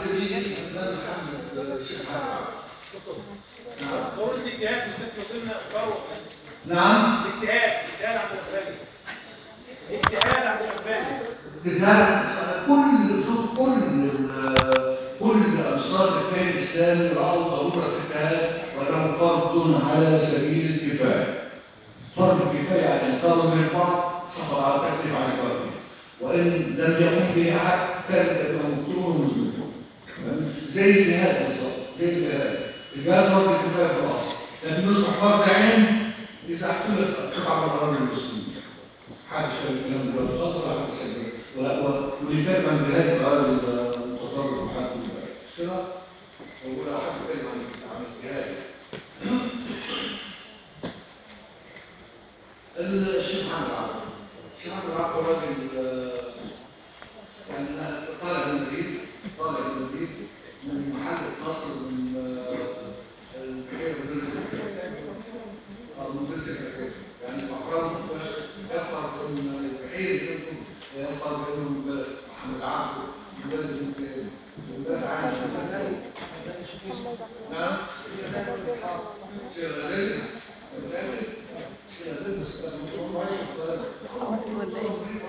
تبتدي الإمام محمد الشيخ محمد نعم ضرورة الاجتهاد مش بس وصلنا فروع نعم اجتهاد اجتهاد عند الألباني اجتهاد عند الألباني اجتهاد كل شوف كل ال- كل أنصار الدين الإسلامي رأوا ضرورة الاجتهاد وأنه فرض على سبيل الكفاية فرض الكفاية يعني انقرض من الفرض سقط على التكليف عن الفرد وإن لم يقم به أحد كان يبقى مكتوب ومسلوب زي الجهاد بالظبط زي الجهاد الجهاد فرض الكفاية في الأصل لكن يصبح فرض عين إذا اختلف قطع من أراضي المسلمين حدش كان الكلام ده ولا خاصة ولا حد سجل ولا واللي فات عن جهاد الأراضي المتطرف وحد كده ولا حد كلمة عن عن الجهاد الشيخ محمد عبد الشيخ محمد عبد راجل آه، يعني طالع من المدريد طالع من المدريد من محل نصر من آه، البحيرة أو من درس الأساس يعني الأحرار يفخر من البحيرة يفخر بأنه محمد عبد مدرس امتياز ومدافع عن نعم شيخ غزالي غزالي شيخ غزالي بس المفروض ما يشوف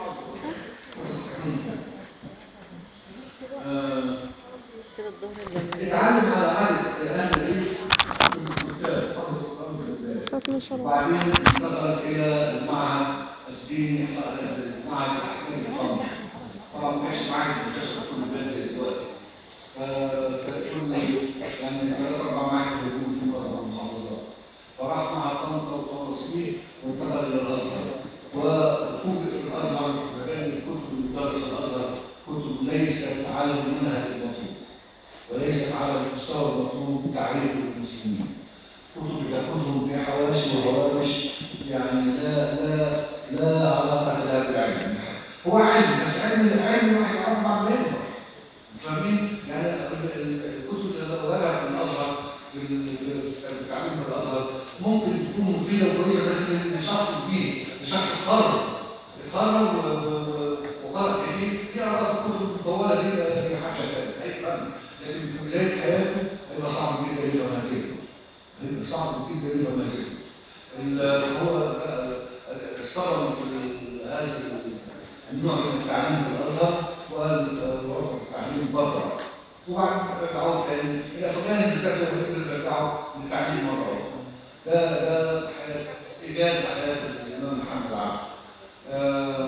آه، كده الظهر اللي اتعلم على عادة أهل العيش من الكتاب حفظ القرآن بالله صوت ما شاء الله وبعدين انتقل الى المعهد الديني معهد الاحكام الخمر طبعا ما كانش معهد مكتشف كل البلد زي دلوقتي فكنا يعني ثلاث اربع معاهد موجود في اربع محافظات فراح مع طنطا وخلص فيه وانتقل الى الازهر وفوجئ في الازهر بان الكتب المدرسه في الازهر كتب ليست على المنهج المطلوب وليست على المستوى المطلوب تعريف المسلمين كتب تأخذهم بحواشي وهوامش يعني لا لا لا علاقة لها بالعلم هو علم بس علم العلم واحد يعرف بعض منه فاهمين؟ يعني ال- ال- الكتب اللي وجدها في الأزهر في ال- في التعليم في الأزهر ممكن تكون مفيدة وكويسة بس لشخص جديد لشخص اتخرج اتخرج و- و- و- وقرأ كتير يقرأ في الكتب المطولة دي دي حاجة تانية هيفهم لكن في بداية حياته هيبقى صعب جدا يفهم هذه هيبقى صعب جدا يفهم هذه ال- هو آه، اصطدم في هذا النوع من التعليم في الازهر والوقف التعليم بره وبعد رجعوا تاني الافغان بالذات لما يقدروا يرجعوا للتعليم مره اخرى ده ده حياه ايجاد حياه الامام محمد عبد آه،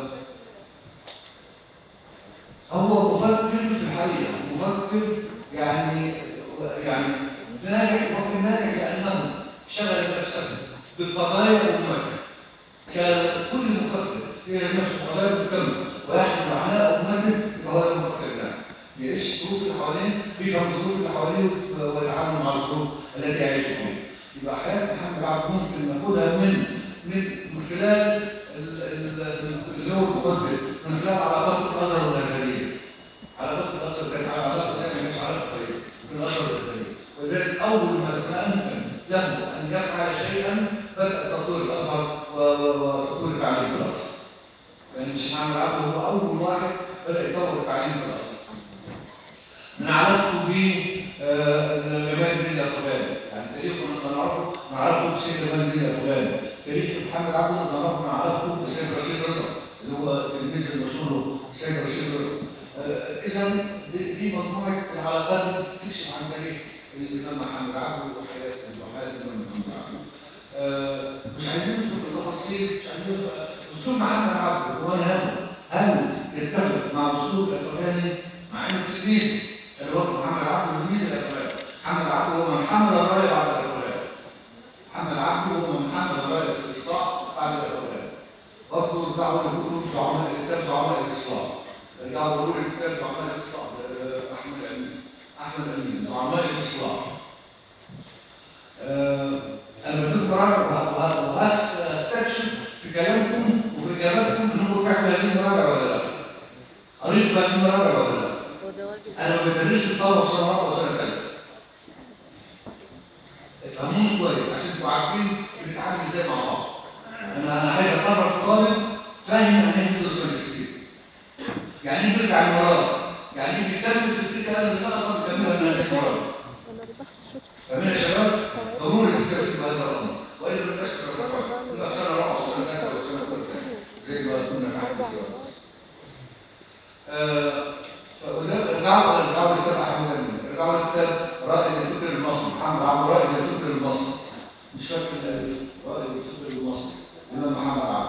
هو مفكر في الحقيقه مفكر يعني يعني ناجح وفي ناجح لانه شغل نفسه بالقضايا والمكر كان كل مفكر يعمل نفسه قضايا بالكم ويحمل عناء امته فهو المفكر ده يعيش الظروف اللي حواليه بيفهم الظروف اللي حواليه ويتعامل مع الظروف التي يعيش فيها يبقى حياه محمد عبد ممكن ناخدها من من من خلال ال- ال- اللي هو المفكر من خلال علاقات الازهر والازهريه علاقات الازهر كانت علاقات يعني مش علاقه طيبه من الازهر والازهريه ولذلك اول ما ما امكن له ان يفعل شيئا بدا تطوير الازهر و- و- وتطوير التعليم في الازهر يعني الشيخ محمد عبده هو اول واحد بدا يطور التعليم في الازهر من علاقته بجمال الدين الافغاني يعني تاريخه نقدر نعرفه نعرفه بسيد جمال الدين الافغاني تاريخ محمد عبده نقدر نعرفه من علاقته بسيد رشيد رضا اللي هو تلميذ المشهور السيد رشيد رضا اذا دي دي مجموعه العلاقات اللي بتكشف عن تاريخ الامام محمد عبده وحياه وحياه الامام محمد عبده آه، مش عايزين ندخل في التفاصيل مش عايزين ندخل- اسلوب محمد عبده هو هل هل يتفق مع اسلوب الافغاني مع انه تلميذ اللي هو محمد عبده تلميذ الافغاني محمد عبده هو من حمل الرايه بعد الافغاني محمد عبده هو من حمل الرايه في الاصلاح بعد الافغاني برضه رجعوا يقولوا زعماء كتاب زعماء الاسلام رجعوا يقولوا كتاب زعماء الاسلام آه، احمد امين احمد امين زعماء الاسلام آه، انا بديكم مراجع وهستكشف في كلامكم وفي اجاباتكم انكم فعلا هذه مراجعه ولا لا قريت هذه مراجعه ولا لا هو ده واجب انا ما بدرسش الطلبه في سنه رابعه وسنه ثالثه افهموني كويس عشان تبقوا عارفين بنتعامل ازاي مع بعض انا انا عايز اقرر طالب فاهم يعني ايه يدرس ماجستير يعني ايه يدرس على المرات يعني ايه بيكتب في اللي قال ان اقدر اكملها من هذه المره انا ربحت شوف فمن يا شباب ضروري تستفيد بهذا الامر والا ما تشكر كل سنه رابعه وسنه ثالثه وسنه ثالثه زي ما كنا نعمل دلوقتي. آه، فده- ارجعوا ارجعوا لكتاب احمد امين ارجعوا لكتاب رائد الفكر المصري محمد عبد رائد الفكر المصري مش فاكر ال- رائد الفكر المصري الامام محمد عبد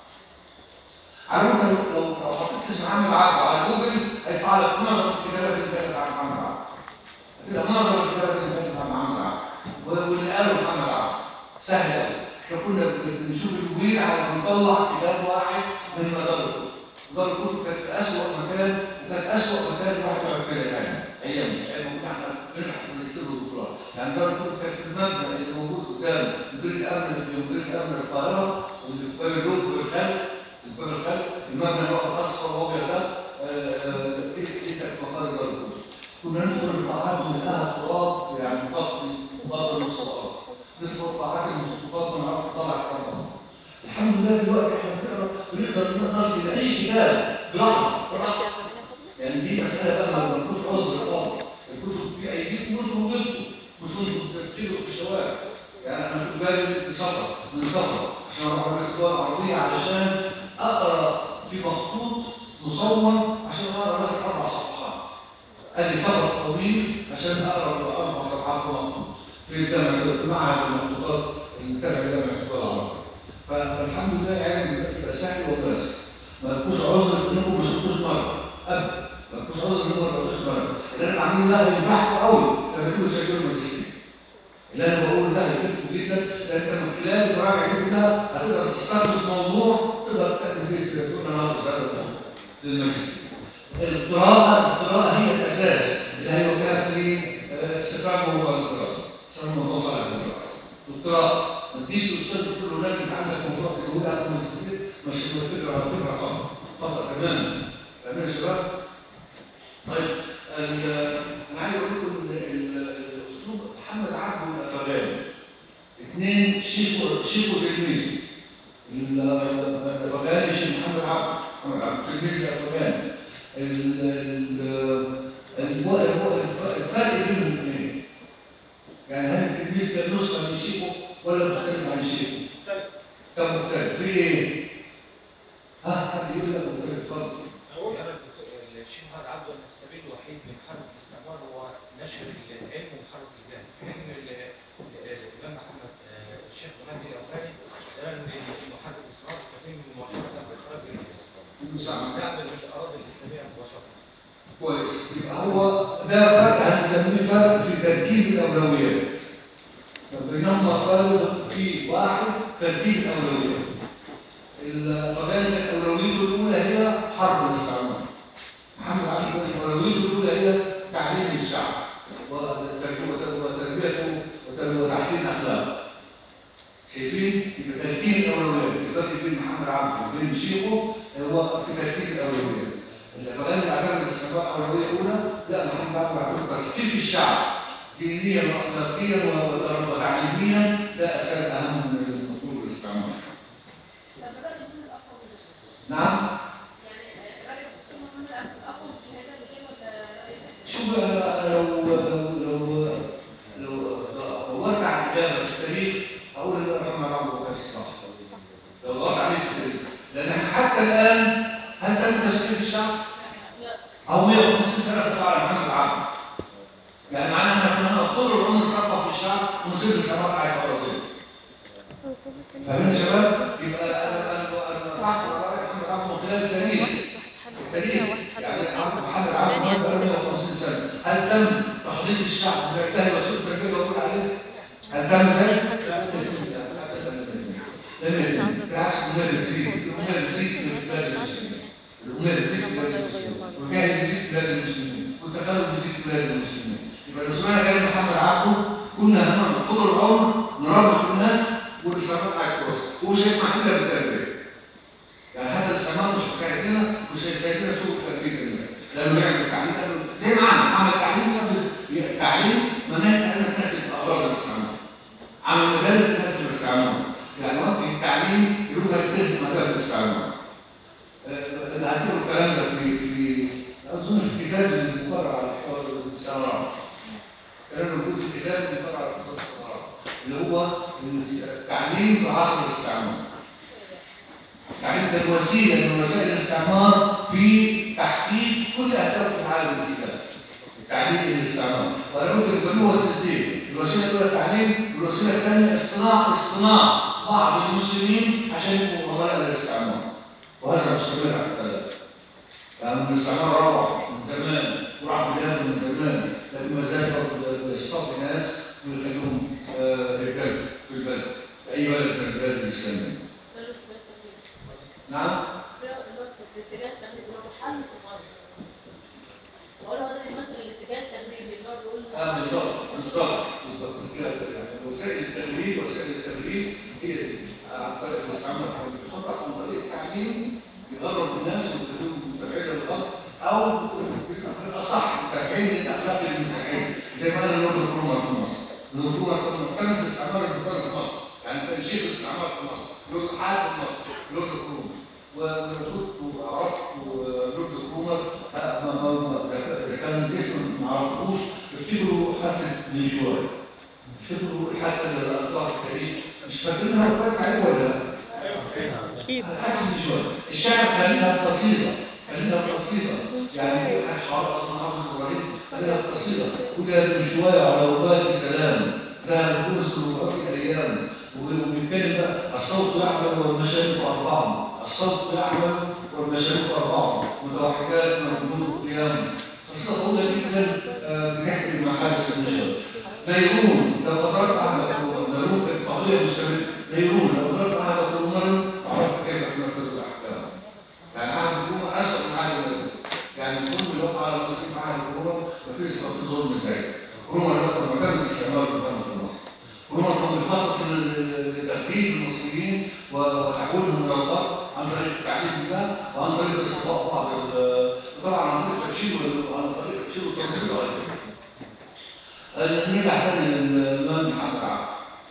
على فكره لو لو لو حطيت اسم محمد عبد على جوجل هيطلع لك معظم الكتابات اللي كانت عن محمد عبد هتبقى معظم الكتابات اللي كانت عن محمد عبد و- واللي قاله محمد عبد سهل قوي احنا كنا بن- بنشوف الويل على ما نطلع كتاب واحد من مدار الكتب مدار الكتب كانت في اسوء مكان وكانت اسوء مكان الواحد يقعد فيها يعني ايام ايام ما كنا احنا بنلحق في الماجستير والدكتوراه يعني مدار الكتب كانت في المبنى اللي موجود قدام مدير الامن في مدير الامن القاهره واللي في باب اللوز والخلف الباب الخلف المبنى اللي هو اصفر وابيض ده آه، آه، دي دي كانت مقر دار الكتب كنا ندخل القاعات نلقاها تراب يعني مغطي مغطي نص الارض ندخل القاعات المخطوطات ونعرف نطلع كتاب الحمد لله دلوقتي احنا بنقرا بنقدر نصل الى اي كتاب بلحظه بلحظه يعني دي مساله بقى ما بنكونش عذر خالص الكتب في ايديكم وانتم وجدتوا مش وانتم بتكتبوا في الشوارع يعني انا كنت بالي سفر من سفر عشان اروح ادرس اللغه العربيه علشان اقرا في مخطوط مصور عشان اقرا مثلا اربع صفحات ادي سفر طويل عشان اقرا اربع صفحات مخطوط في الجامعه في معهد المخطوطات اللي تابع لجامعه اللغه العربيه فالحمد لله يعني بقى سهل وبس ما تكونش عذر انكم ما شفتوش مره ابدا ما تكونش عذر انكم ما شفتوش مره اللي انا بعمله ده ينفعكم قوي لما تكونوا سجلوا الماجستير اللي انا بقوله ده هيفيدكم جدا لان انت من خلال مراجعتكم ده هتقدر تستخلص موضوع تقدر تقدم فيه تقول انا هاخد هذا للماجستير القراءة القراءة هي الأساس اللي هيوجهك لاستقرار موضوع الدراسة استقرار موضوع صالح الدراسة القراءة ما تجيش الأستاذ تقول له لازم عندك موضوع تقول عندك ماجستير مش الفكرة على فكرة خطأ خطأ تماما تمام يا شباب؟ طيب ال- أنا عايز أقول لكم إن ال- الأسلوب محمد عبده الأفغاني اثنين شيخ و- شيخ وتلميذ الأفغاني شيخ محمد عبده محمد عبده تلميذ الأفغاني ال- ال- الو- الو- الفرق بين الاثنين يعني هل التلميذ كان نسخه من شيخه ولا مختلف عن شيخه؟ كان مختلف في ايه؟ ها حد يقول لك مختلف اتفضل هو انا الدكتور- الشيخ محمد عبده أن السبيل الوحيد من حرب الاستعمار هو نشر العلم ومحاربه الجهل في حين ال- ال- الامام محمد آه، الشيخ مهدي الافغاني قال ان محاربه الاستعمار تتم مباشره باخراج المستعمر من الاراضي الاسلاميه مباشره كويس يبقى هو ده فرق هنسميه فرق في ترتيب الاولويات بينهما فرق في واحد ترتيب الاولويات الافغان كانت اولويته الاولى هي حرب الاستعمار محمد علي كانت اولويته الاولى هي تعليم الشعب وتربيته وتربيته وتحسين اخلاقه شايفين يبقى ترتيب الاولويات الفرق بين محمد عبده وبين شيخه هو في ترتيب الاولويات الافغان بيعتبر الاستقرار اولويه اولى لا محمد عبده بيعتبر تثقيف الشعب دينيا واخلاقيا و- وتعليميا ده كان اهم من المطلوب الاستعمار طب الراجل يكون الأقوى من ده. نعم يعني الراجل الدكتور محمد عبد الأقوى في هذا المجال ولا رأيك؟ شوف انا لو لو لو لو دورت على الاجابه في التاريخ اقول ان محمد عبده ما كانش صح لو دورت عليه في التاريخ لان احنا حتى الان هل تم تشكيل الشعب؟ او 150 سنه تطلع على محمد عبده يعني معناه ان احنا طول العمر نثقف في الشعب ونسيب الشباب قاعد في اراضيه فاهمين يا شباب؟ يبقى انا انا انا بحث على راي محمد عبده من خلال التاريخ التاريخ يعني عبد محمد عبده بقى 150 سنه هل تم تحضير الشعب بيرتهي وسيله التربيه اللي بقول عليه؟ هل تم ذلك؟ لم يتم بالعكس الامور بتزيد الامور بتزيد في بلاد المسلمين الامور بتزيد في بلاد المسلمين والجهل بيزيد في بلاد المسلمين والتخلف بيزيد في بلاد المسلمين يبقى لو سمعنا كلام محمد عبده كنا هنقعد طول العمر نربط الناس والاستعمار قاعد في وسط هو شايف معنا بالتربيه يعني حتى الاستعمار مش حكايتنا مش هيساعدنا سوء تربيه الناس لانه يعمل تعليم قبل- زي ما عمل عمل تعليم قبل التعليم مناهج تعليم تناسب اغراض الاستعمار عمل مدارس تناسب الاستعمار يعني وجه التعليم يروح يدرس مدارس الاستعمار آه، اللي هتقول الكلام ده في في اظن في كتاب المقرر على الحوار الجزء الكتاب اللي فرع الاقتصاد الصناعي اللي هو التعليم في عصر الاستعمار التعليم كان وسيله من وسائل الاستعمار في تحقيق كل اهداف العالم الاسلامي التعليم الاستعمار وانا ممكن يسموه وسيلتين الوسيله الاولى التعليم والوسيله الثانيه اصطناع اصطناع بعض المسلمين عشان يبقوا وراء الاستعمار وهذا مستمر حتى الان يعني الاستعمار روح من زمان وراح بلاده من زمان لكن ما زال برضه بيصطاد ناس ويخليهم آه، رجال في البلد في اي بلد من البلاد الاسلاميه نعم الاتجاه التغريبي اللي هو الحل في مصر وهو ده يمثل الاتجاه التغريبي اللي هو بيقول اه بالظبط بالظبط بالظبط كده يعني وسائل التدريب وسائل التدريب هي دي عن طريق الاستعمار بيخطط عن طريق التعليم يقرب الناس ويخليهم متابعين للغلط او بالاصح متابعين للاخلاق المسيحيه زي ما انا نقول الحكومه في مصر الحكومه كانت الاستعمار البريطاني في مصر يعني كان شيخ الاستعمار في مصر له حاكم مصر له حكومه وشفت وعرفت ولورد كرومر ما ما ما ده كان اسم ما عرفوش افتكروا حادثه نيجوار افتكروا الحادثه اللي لقطوها في التاريخ مش فاكرينها كويس عليه ولا لا؟ أكيد حادثه نيجوار الشعر خليها قصيده خليها قصيده يعني حافظ اصلا حافظ ابراهيم خليها قصيده وجد شويه على وبال سلام ذهب كرس وفات الايام وبيتكلم بقى الصوت يعمل والمشارق اربعه الصوت يعمل والمشارق اربعه متوحدات من القيام قصه طويله جدا آه، بتحكي مع حادث النشر نيرون لو قدرت احمد نيرون كانت قضيه مستمره نيرون لو قدرت احمد عمر عرفت كيف تنفذ الاحكام يعني احمد عمر اسوء من عهد النبي يعني كل اللي وقع على المسلمين في عهد عمر مفيش في ظلم زي عمر ده مكان الاستعمار في مصر عمر كان بيخطط لتدريب المصريين وتحويلهم من الغرب عن طريق التعليم ده وعن طريق استضافه بعض ال- طبعا عن طريق التبشير وال- وعن طريق التبشير والتنظيم ايضا. آه، نرجع تاني للإمام محمد عبد.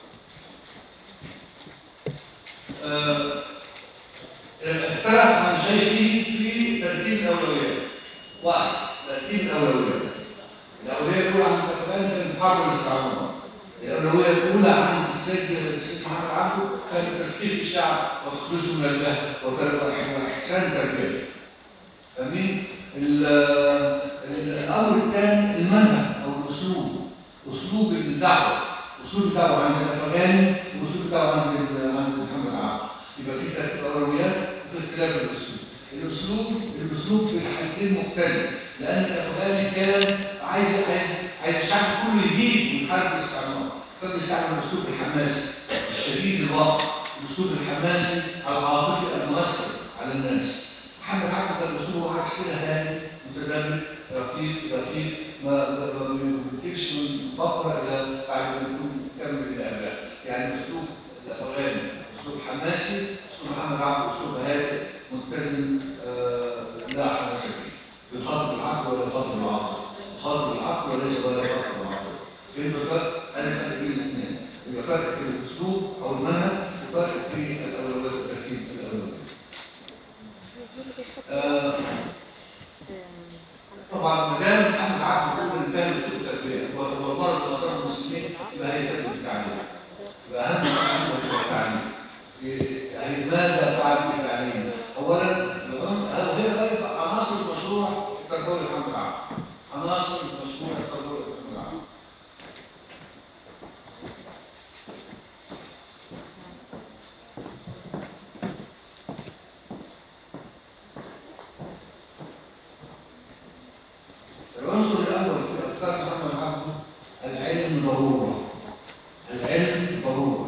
آه، اختلف عن شيخه في ترتيب الاولويات. واحد ترتيب الاولويات. الاولويه الاولى عند الفقهاء كانت حرب الاستعمار. الأولوية الأولى عند السيد السيد محمد عبده كان تثقيف الشعب وتخرجه من الجهل وتر- وإحسان تربيته. فاهمين؟ ال- ال- الأمر الثاني المنهج أو الأسلوب أسلوب الدعوة أسلوب الدعوة عند الأفغاني وأسلوب الدعوة عند ال- عند محمد عبده يبقى في ترتيب أولويات وفي اختلاف الأسلوب. الأسلوب الأسلوب في الحالتين مختلف لأن الأفغاني كان عايز عايز عايز الشعب كله يجيب من حرب الاستعمار فبيستعمل الأسلوب الحماسي الشديد الواقع الأسلوب الحماسي العاطفي المؤثر على الناس محمد عبده كان أسلوبه عكس كده هادي متدرب رقيق رقيق ما ما ما بيجيبش من فقرة إلى بعد ما يكون كمل الآباء يعني أسلوب الأفغاني أسلوب حماسي أسلوب محمد عبده أسلوب هادئ متزن آه، لا حماس فيه بيخاطب العقل ولا يخاطب العاطفة يخاطب العقل وليس ولا يخاطب العاطفة فين الفرق؟ أنا فرق بين الاثنين يبقى فرق في الأسلوب أو المنهج وفرق في الأولويات والترتيب في الأولويات آه، طبعا ما دام محمد عبد يقول ان فاهم اسلوب التربيه ومرض الاطفال المسلمين يبقى هيتم التعليم يبقى اهم حاجه عنده هو التعليم يعني ماذا فعل في التعليم؟ اولا هي غير عناصر المشروع التربوي لمحمد عبد عناصر المشروع التربوي لمحمد عبد العنصر الاول في افكار محمد عبده العلم ضروره العلم ضروره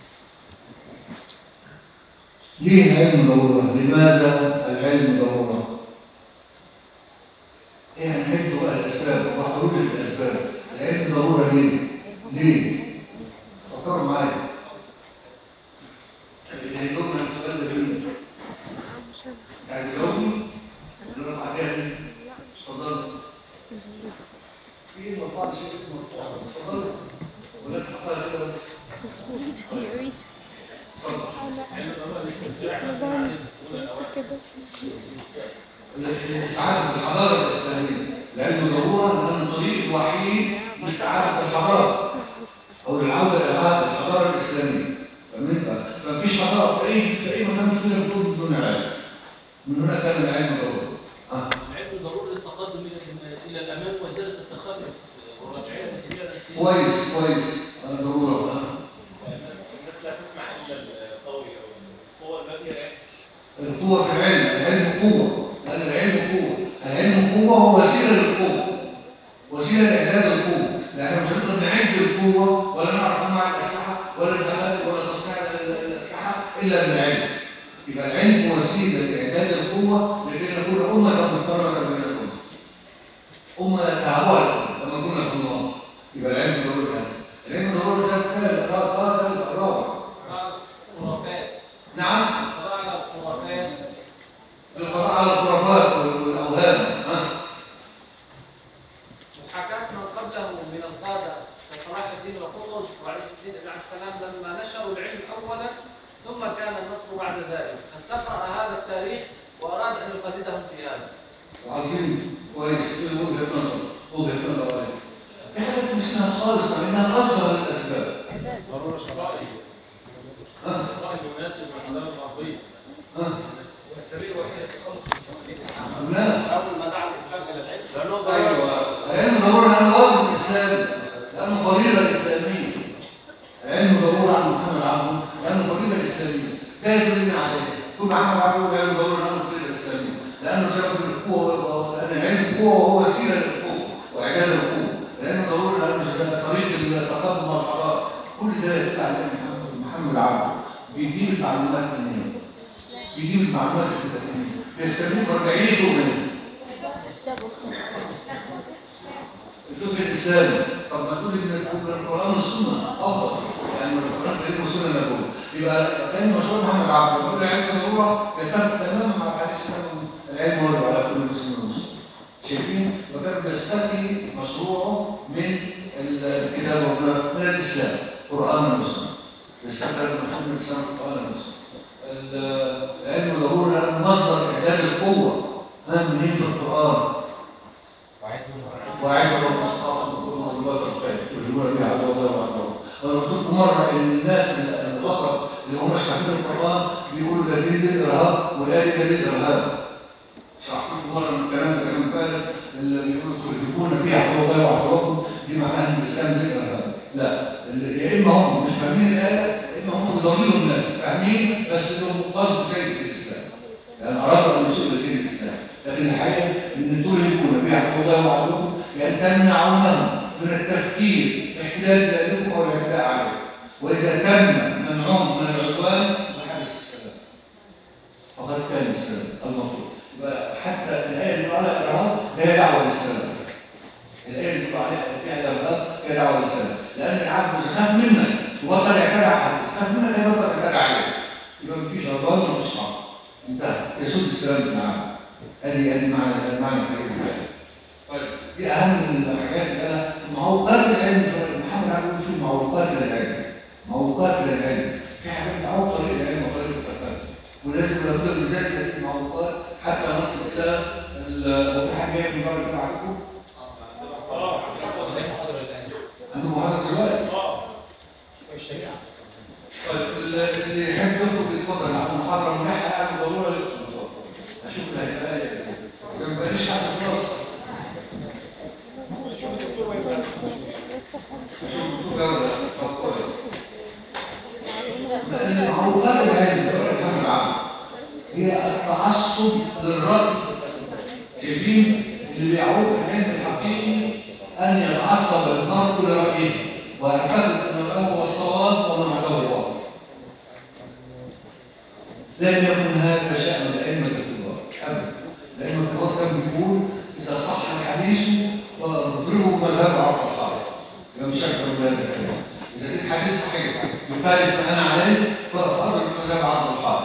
ليه العلم ضروره لماذا العلم ضروره ايه هنحل بقى الاسباب وخروج الاسباب العلم ضروره ليه ليه فكروا معايا اللي هيجاوبنا السؤال ده مين عايز تجاوبني ولا انا بعدها مين اتفضل في مرفوع شيء اسمه مرفوع اتفضل ولا تحطها كده بس اتفضل لاستعادة الحضارة الإسلامية لأنه ضرورة لأنه الطريق الوحيد لاستعادة الحضارة أو العودة إلى عهد الحضارة الإسلامية فاهمين؟ فمفيش حضارة في أي في أي مكان في الدنيا بتكون بدون علم من هنا كان العلم ضروري آه. العلم ضروري للتقدم إلى- الى الامام وازاله التخلف والرجعيه الى السياسه كويس كويس آه، ضرورة آه. الناس لا تسمع الا القوي او القوه الباقيه القوة في العلم العلم قوة لأن العلم قوة العلم قوة هو وسيلة للقوة وسيلة لإعداد القوة لأن مش هنقدر نعد القوة ولا نعرف أنواع الأسلحة ولا الجهاد ولا تصنيع ال- الأسلحة إلا بالعلم يبقى العلم وسيلة لإعداد القوة لكي نكون أمة مضطرة بين الأمم أمة يتعبها لما كنا في الله يبقى العلم ضروري هذا العلم ضروري ده الثالث هذا الرابع خرافات نعم القضاء على الخرافات القضاء على الخرافات والأوهام ها محاكاة من قبله من القادة كصلاح الدين وقطز وعز الدين بن عبد السلام لما نشروا العلم أولا ثم كان النصر بعد ذلك استقرأ هذا التاريخ وأراد أن يقلدهم في هذا عظيم كويس في وجهة نظر وجهة نظر أيضا في حاجات مش سهلة خالص مع إنها أصغر الأسباب ضرورة شرائي ها شرائي مناسب للحضارة الغربية ها والسبيل الوحيد للتخلص من تقليد العام لا أول ما دعا الإسلام إلى العلم لأنه أيوة العلم ضروري لأنه واجب إسلامي لأنه فريضة إسلامية العلم ضروري عن محمد عبده لأنه فريضة إسلامية ده يدلنا عليه كل محمد عبده العلم ضروري لأنه فريضة إسلامية لأنه سبب القوة لأن العلم قوة وهو وسيلة للقوة وإعداد القوة العلم ضروري لأنه ده طريق التقدم والحضارة كل ده يدل على إن محمد- محمد عبده بيجيب المعلومات منين؟ بيجيب المعلومات منين؟ بيستمر مرجعيته منين؟ الفقه الإسلامي طب ما تقول إن القرآن والسنة أفضل يعني القرآن الكريم والسنة نقول يبقى كان مشروع محمد عبده يقول العلم ضرورة يتفق تماما مع حديث الإمام العلم واجب على كل مسلم ومسلم شايفين وكان بيستقي مشروعه من الكتاب والسنة من الإسلام قرآن والسنة بيستقي من الإسلام قرآن والسنة العلم ضروري لأنه مصدر إعداد القوة ها منين في القرآن وعيد رب الصلاة والصلاة الخير يجبون بها على الله وعلى أنا قلت لكم مرة إن الناس الوسط اللي هم شايفين القرآن بيقولوا ده دين الإرهاب والآية ده دين الإرهاب شرحت لكم مرة من الكلام ده كلام فارغ اللي بيقولوا تجيبون فيها على الله وعلى دي معناها إن الإسلام دين الإرهاب لا اللي- يا إما هم مش فاهمين الآية يا إما هم بيضللوا الناس فاهمين بس لهم قصد سيء في الإسلام يعني أرادوا أن يسوء دين الإسلام لكن الحقيقة أن تهلكون بها الله وعلوكم بأن تمنعونهم من التفكير في احتلال بلادكم أو الاعتداء عليه وإذا تم منعهم من العدوان فحدث السلام فقد كان السلام المطلوب يبقى حتى الآية اللي على الإرهاب هي دعوة للسلام الآية اللي بيقول عليها فيها الإرهاب هي دعوة للسلام لأن العبد يخاف منك وبطل يعتدى عليك يخاف منك يبطل يعتدى عليك يبقى مفيش عدوان ومفيش حرب انتهى يسود السلام بالعالم هذه هذه معنى معنى الحديث طيب دي اهم الحاجات اللي انا معوقات العلم محمد عبد الوهاب في معوقات للعلم معوقات للعلم في حاجات تعوق طريق العلم وطريق التفكير ولازم نبدا بذات هذه المعوقات حتى نصل الى ال- وفي حاجه جايه من بره كده عليكم زي المحاضرة الآن عندكم محاضره دلوقتي والشريعة طيب اللي اللي يحب يخرج يتفضل على المحاضره ملحقه قاعد ضروره يدخل اشوف الهيئات ما بقاليش حد خلاص شوف جوده اتفضل لأن معوقات العلم محمد عبد هي التعصب للرأي شايفين اللي بيعوق العلم الحقيقي أن يتعصب المرء لرأيه ويعتقد أن رأيه هو الصواب ومن عداه الباطل لم يكن هذا شأن الأئمة الكبار أبدا الأئمة الكبار كان بيقول إذا صح الحديث فاضربوا مذهب على الصحابة يبقى مش أكثر من هذا الكلام إذا كان حديث صحيح يخالف ما أنا عليه فأضرب مذهب على الصحابة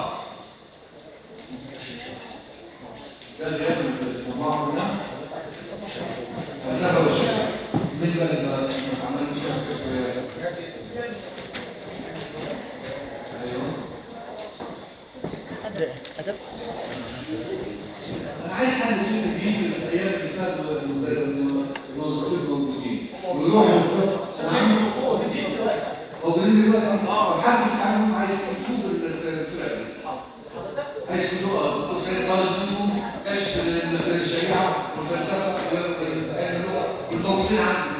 ده اللي يعمل المجموعة هنا فلسفة والشريعة بالنسبة لما عملت أيوه أدب أنا عايز حد يجي يجي في الايام اللي فاتت الموظفين موجودين ويروحوا موجودين دلوقتي اه حد يتعامل عايز يشوف الفرق دي عايز يشوف دكتور سيد طالب منهم كشف الشريعه والفلسفه واللغه والموجودين عندي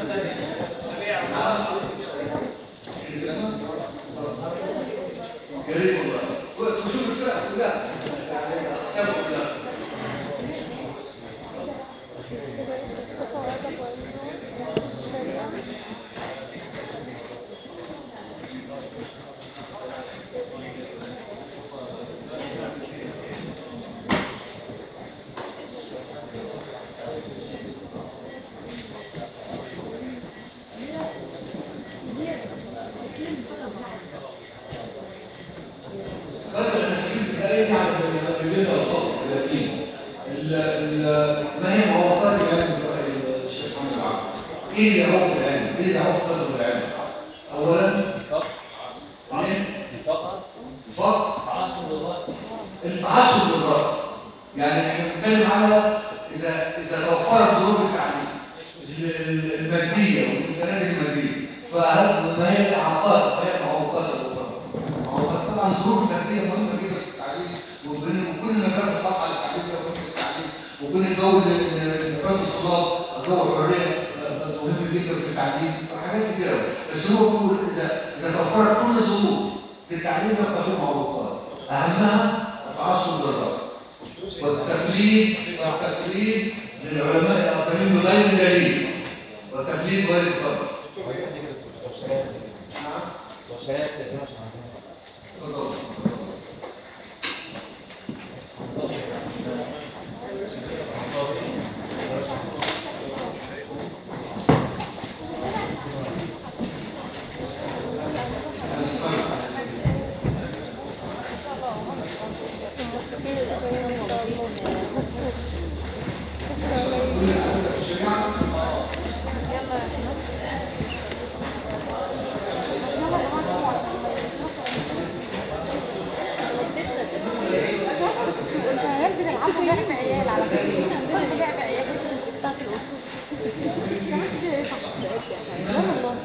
يا ريت والله وشوف الفرق كلها الفرق كلها مثلا المساكين في اي نعم بالليل والصبح اليقين ما هي معوقات العلم برأي الشيخ محمد عبد ايه اللي يعوق العلم؟ ايه اللي يعوق قدر العلم؟ اولا اثنين الفقر التعصب للرأي يعني احنا بنتكلم على اذا اذا توفرت ظروف التعليم ال- الماديه والامكانيات الماديه فهل ما هي الاعاقات ما هي المعوقات الاخرى؟ معوقات طبعا الظروف الماديه مهمه جدا في التعليم وبن- وكل ما كان الخط على التعليم ده مهم في التعليم وكل الجو اللي حب الطلاب جو حريه آه، مهم جدا في التعليم وحاجات كتيره بس هو بيقول اذا اذا توفرت كل الظروف في التعليم يبقى في معوقات اهمها التعصب للرأي والتقليد والتقليد للعلماء الآخرين بغير دليل والتقليد غير الفضل تفضل. هننزل نلعبوا لعب عيال على فكرة كل لعب عيال بتاعت الأصول كمان كتير ينفع لا والله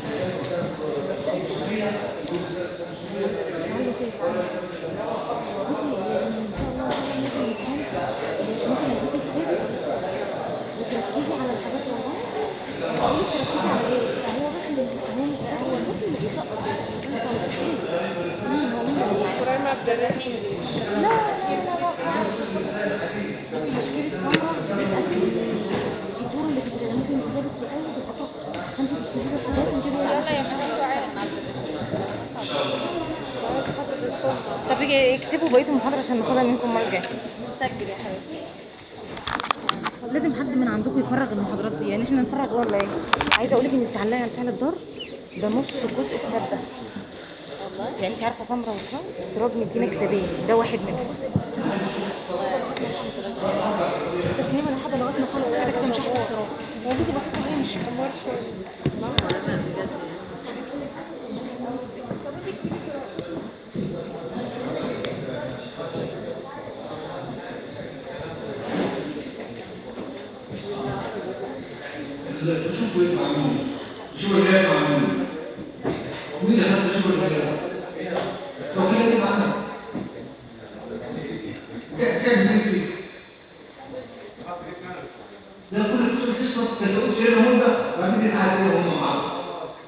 عنده كيف بصي إن شاء الله ممكن الامتحان ممكن يديك كتاب وتركزي على الحاجات والله مش تركزي على ايه هو بس اللي الامتحان هو بس اللي بيسقط انت مين هو مين اللي قريب عبد الرحيم لا لا لا لا مشكلة مرة بتأكد الدور اللي في الكتاب ممكن كتاب السؤال تبقى صح فانت تكتبي له السؤال وانت لا لا يا محمد عارف طب اكتبوا بقية المحاضرة عشان ناخدها منكم المرة الجاية سجل يا حبيبي لازم حد من عندكم يفرغ المحاضرات دي يعني احنا نفرغ ولا ايه عايزه اقول لك ان استعلاء على فعل الضرب ده نص جزء الكتاب ده يعني انت عارفه سمره وسام سراج مدينا كتابين ده واحد منهم تسليم انا حاجه لغايه ما خلص كده كده مش هحفظ سراج هو بيجي بسيطه هي مش حمار شوفوا ايه معمول شوفوا الرياض معمول مين اللي خد شوفوا الرياض لو كده ايه معنا كام مين فيه ده كل الكتب تسقط تلاقوا شيء هم ده بعدين تتعادل هم مع بعض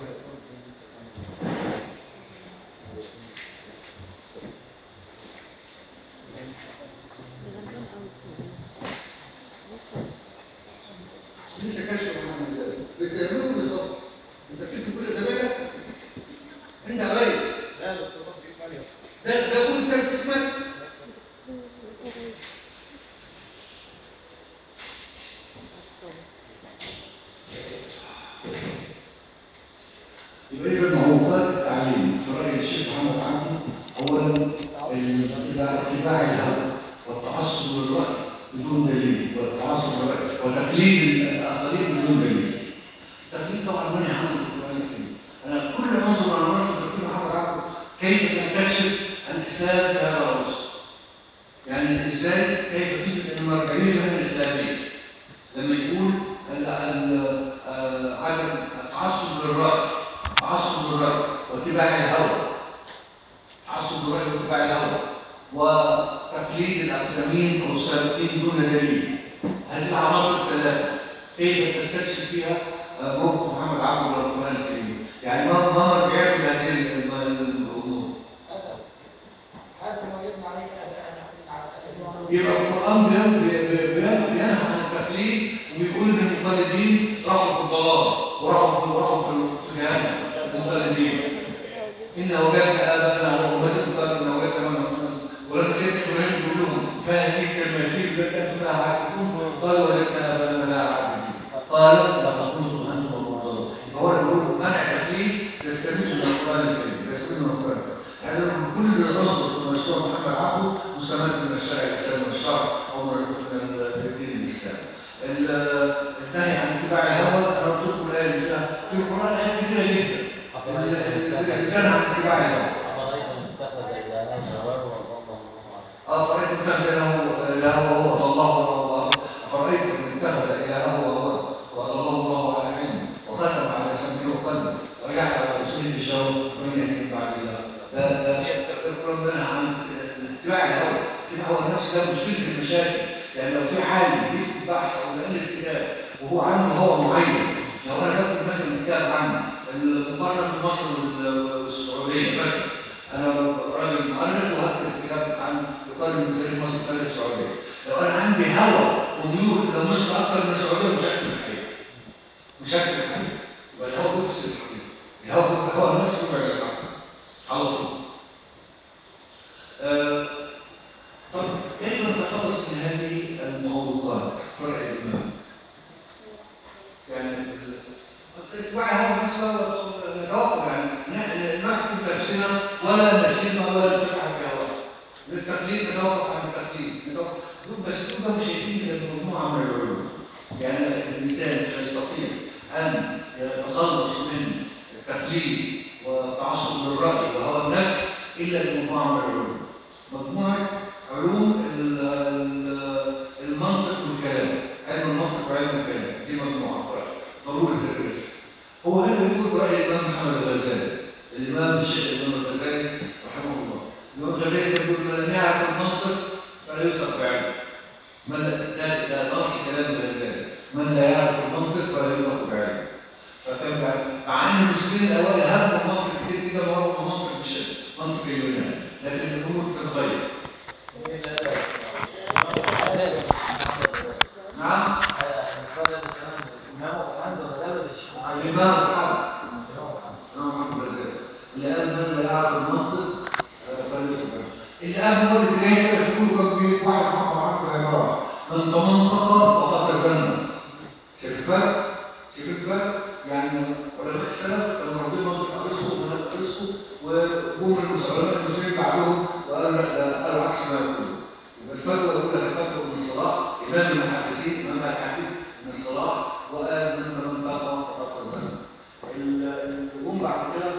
لسه كاشف يا محمد ازاي بتعملوا بالظبط انت بتكتب كل زمايلك انت غير لا بس الرب بيسمعني ده ده كل كتاب اسمك يبقى اذا معوقات التعليم في راي الشيخ محمد عبده اولا اتباع اتباع الهوى والتعصب للراي بدون دليل والتعصب للراي وتقليد الاخرين بدون دليل التقليد طبعا منهي عنه في القران الكريم انا كل ما انظر على نفس الدكتور محمد عبده كيف تستكشف الاسلام في هذا الرسل يعني ازاي كيف تثبت ان المرجعيه تعصب للرأي تعصب للرأي واتباع الهوى تعصب للرأي واتباع الهوى وتقليد الأقدمين أو السابقين دون دليل هذه العناصر الثلاثة كيف تستكشف فيها آه، موقف محمد عبده من القرآن الكريم يعني ما ما رجعت لهذه الم- الأمور هذا ما يبنى عليه يبقى القرآن بين- بي- بي- بين- بينهى عن التقليد وبيقول ان المقلدين راحوا في الضلال وراحوا في وراحوا في في جهنم المقلدين إن وجدنا آباءنا وأمهاتنا قالوا إن وجدنا من ولما جاءت إبراهيم يقول لهم فهذه كلمتين التي أنتم لها عاكفون قالوا وجدنا آباءنا لها عاكفين قال لقد كنتم أنتم المرسلون فهو يقول منع تقليد يستمد من القرآن الكريم يستمد من القرآن الكريم يعني كل عنصر في مشروع محمد عبده مستمد من الشرع الإسلامي والشرع أو من من الدين الإسلامي ال- الثاني عن اتباع الهوى أنا قلت لكم الآية اللي فيها في القرآن آيات كثيرة جدا الإنسان عن اتباع الهوى أفرأيت من اتخذ إلهه هواه وأضله الله أفرأيت من اتخذ إلهه إلهه وهو الله الله أفرأيت من اتخذ إلهه وهو وأضله الله على علم وختم على سمعه وقلبه وجعل على رسوله بشر ومن يهدي بعد الله ده ده ربنا عن اتباع الهوى اتباع الهوى النفس ده مشكلة المشاكل يعني لو في عالم بيكتب بحث أو بيألف كتاب وهو عنده هو معين لو أنا بكتب مثلا كتاب عن المقارنة في مصر وال- والسعودية مثلا أنا راجل مؤلف وهكتب كتاب عن يقارن بين تاريخ مصر وتاريخ السعودية لو أنا عندي هوى وميول إلى مصر أكثر من السعودية مش هكتب الحقيقة مش هكتب الحقيقة يبقى الهوى بيفصل الحقيقة الهوى الهوى نفسه يبعد الحق على طول آه، طب كيف نتخلص من هذه المعوقات فرع الإمام؟ يعني اتباع هذا نفسه نتوقف يعني ن- نحكم نفسنا ولا نسيبها ولا نتبع في هواها للتقليد نتوقف عن التقليد نتوقف بس دول مش شايفين إلا مجموعة من العلوم يعني الإنسان لا يستطيع أن يتخلص من التقليد والتعصب للرأي وهوى النفس إلا بمجموعة من العلوم مجموعة علوم ال- ال- المنطق والكلام علم المنطق وعلم الكلام دي مجموعة ضروري تدرس هو هنا يقول برأي الإمام محمد الغزالي الإمام الشيخ الإمام الغزالي رحمه الله الإمام الغزالي يقول من لم يعرف المنطق فلا يوثق بعلمه من لا ده ده نص كلام الغزالي من لا يعرف المنطق فلا يوثق بعلمه فكان بعد- مع ان المسلمين الاوائل هموا المنطق كتير جدا وهو منطق مش منطق اليونان لكن الامور بتتغير نعم الإمام محمد الإمام محمد الغزالي اللي قال من لا يعرف المنطق آه، فليصبر اللي قال هو اللي جاي كده يقول كان في واحد محمد عبد العبارة من تمنطق فقد تجنن شايف الفرق؟ شايف الفرق؟ يعني علماء السلف كانوا ربنا منطق أرسطو وناس أرسطو وجم المسلمين المسلمين بعدهم وقالوا لا ده قالوا عكس ما يقولوا يبقى الفتوى الأولى هي فتوى ابن صلاح إمام المحدثين إمام الحديث ابن صلاح وقال من تمنطق فقد تجنن اللي جم بعد كده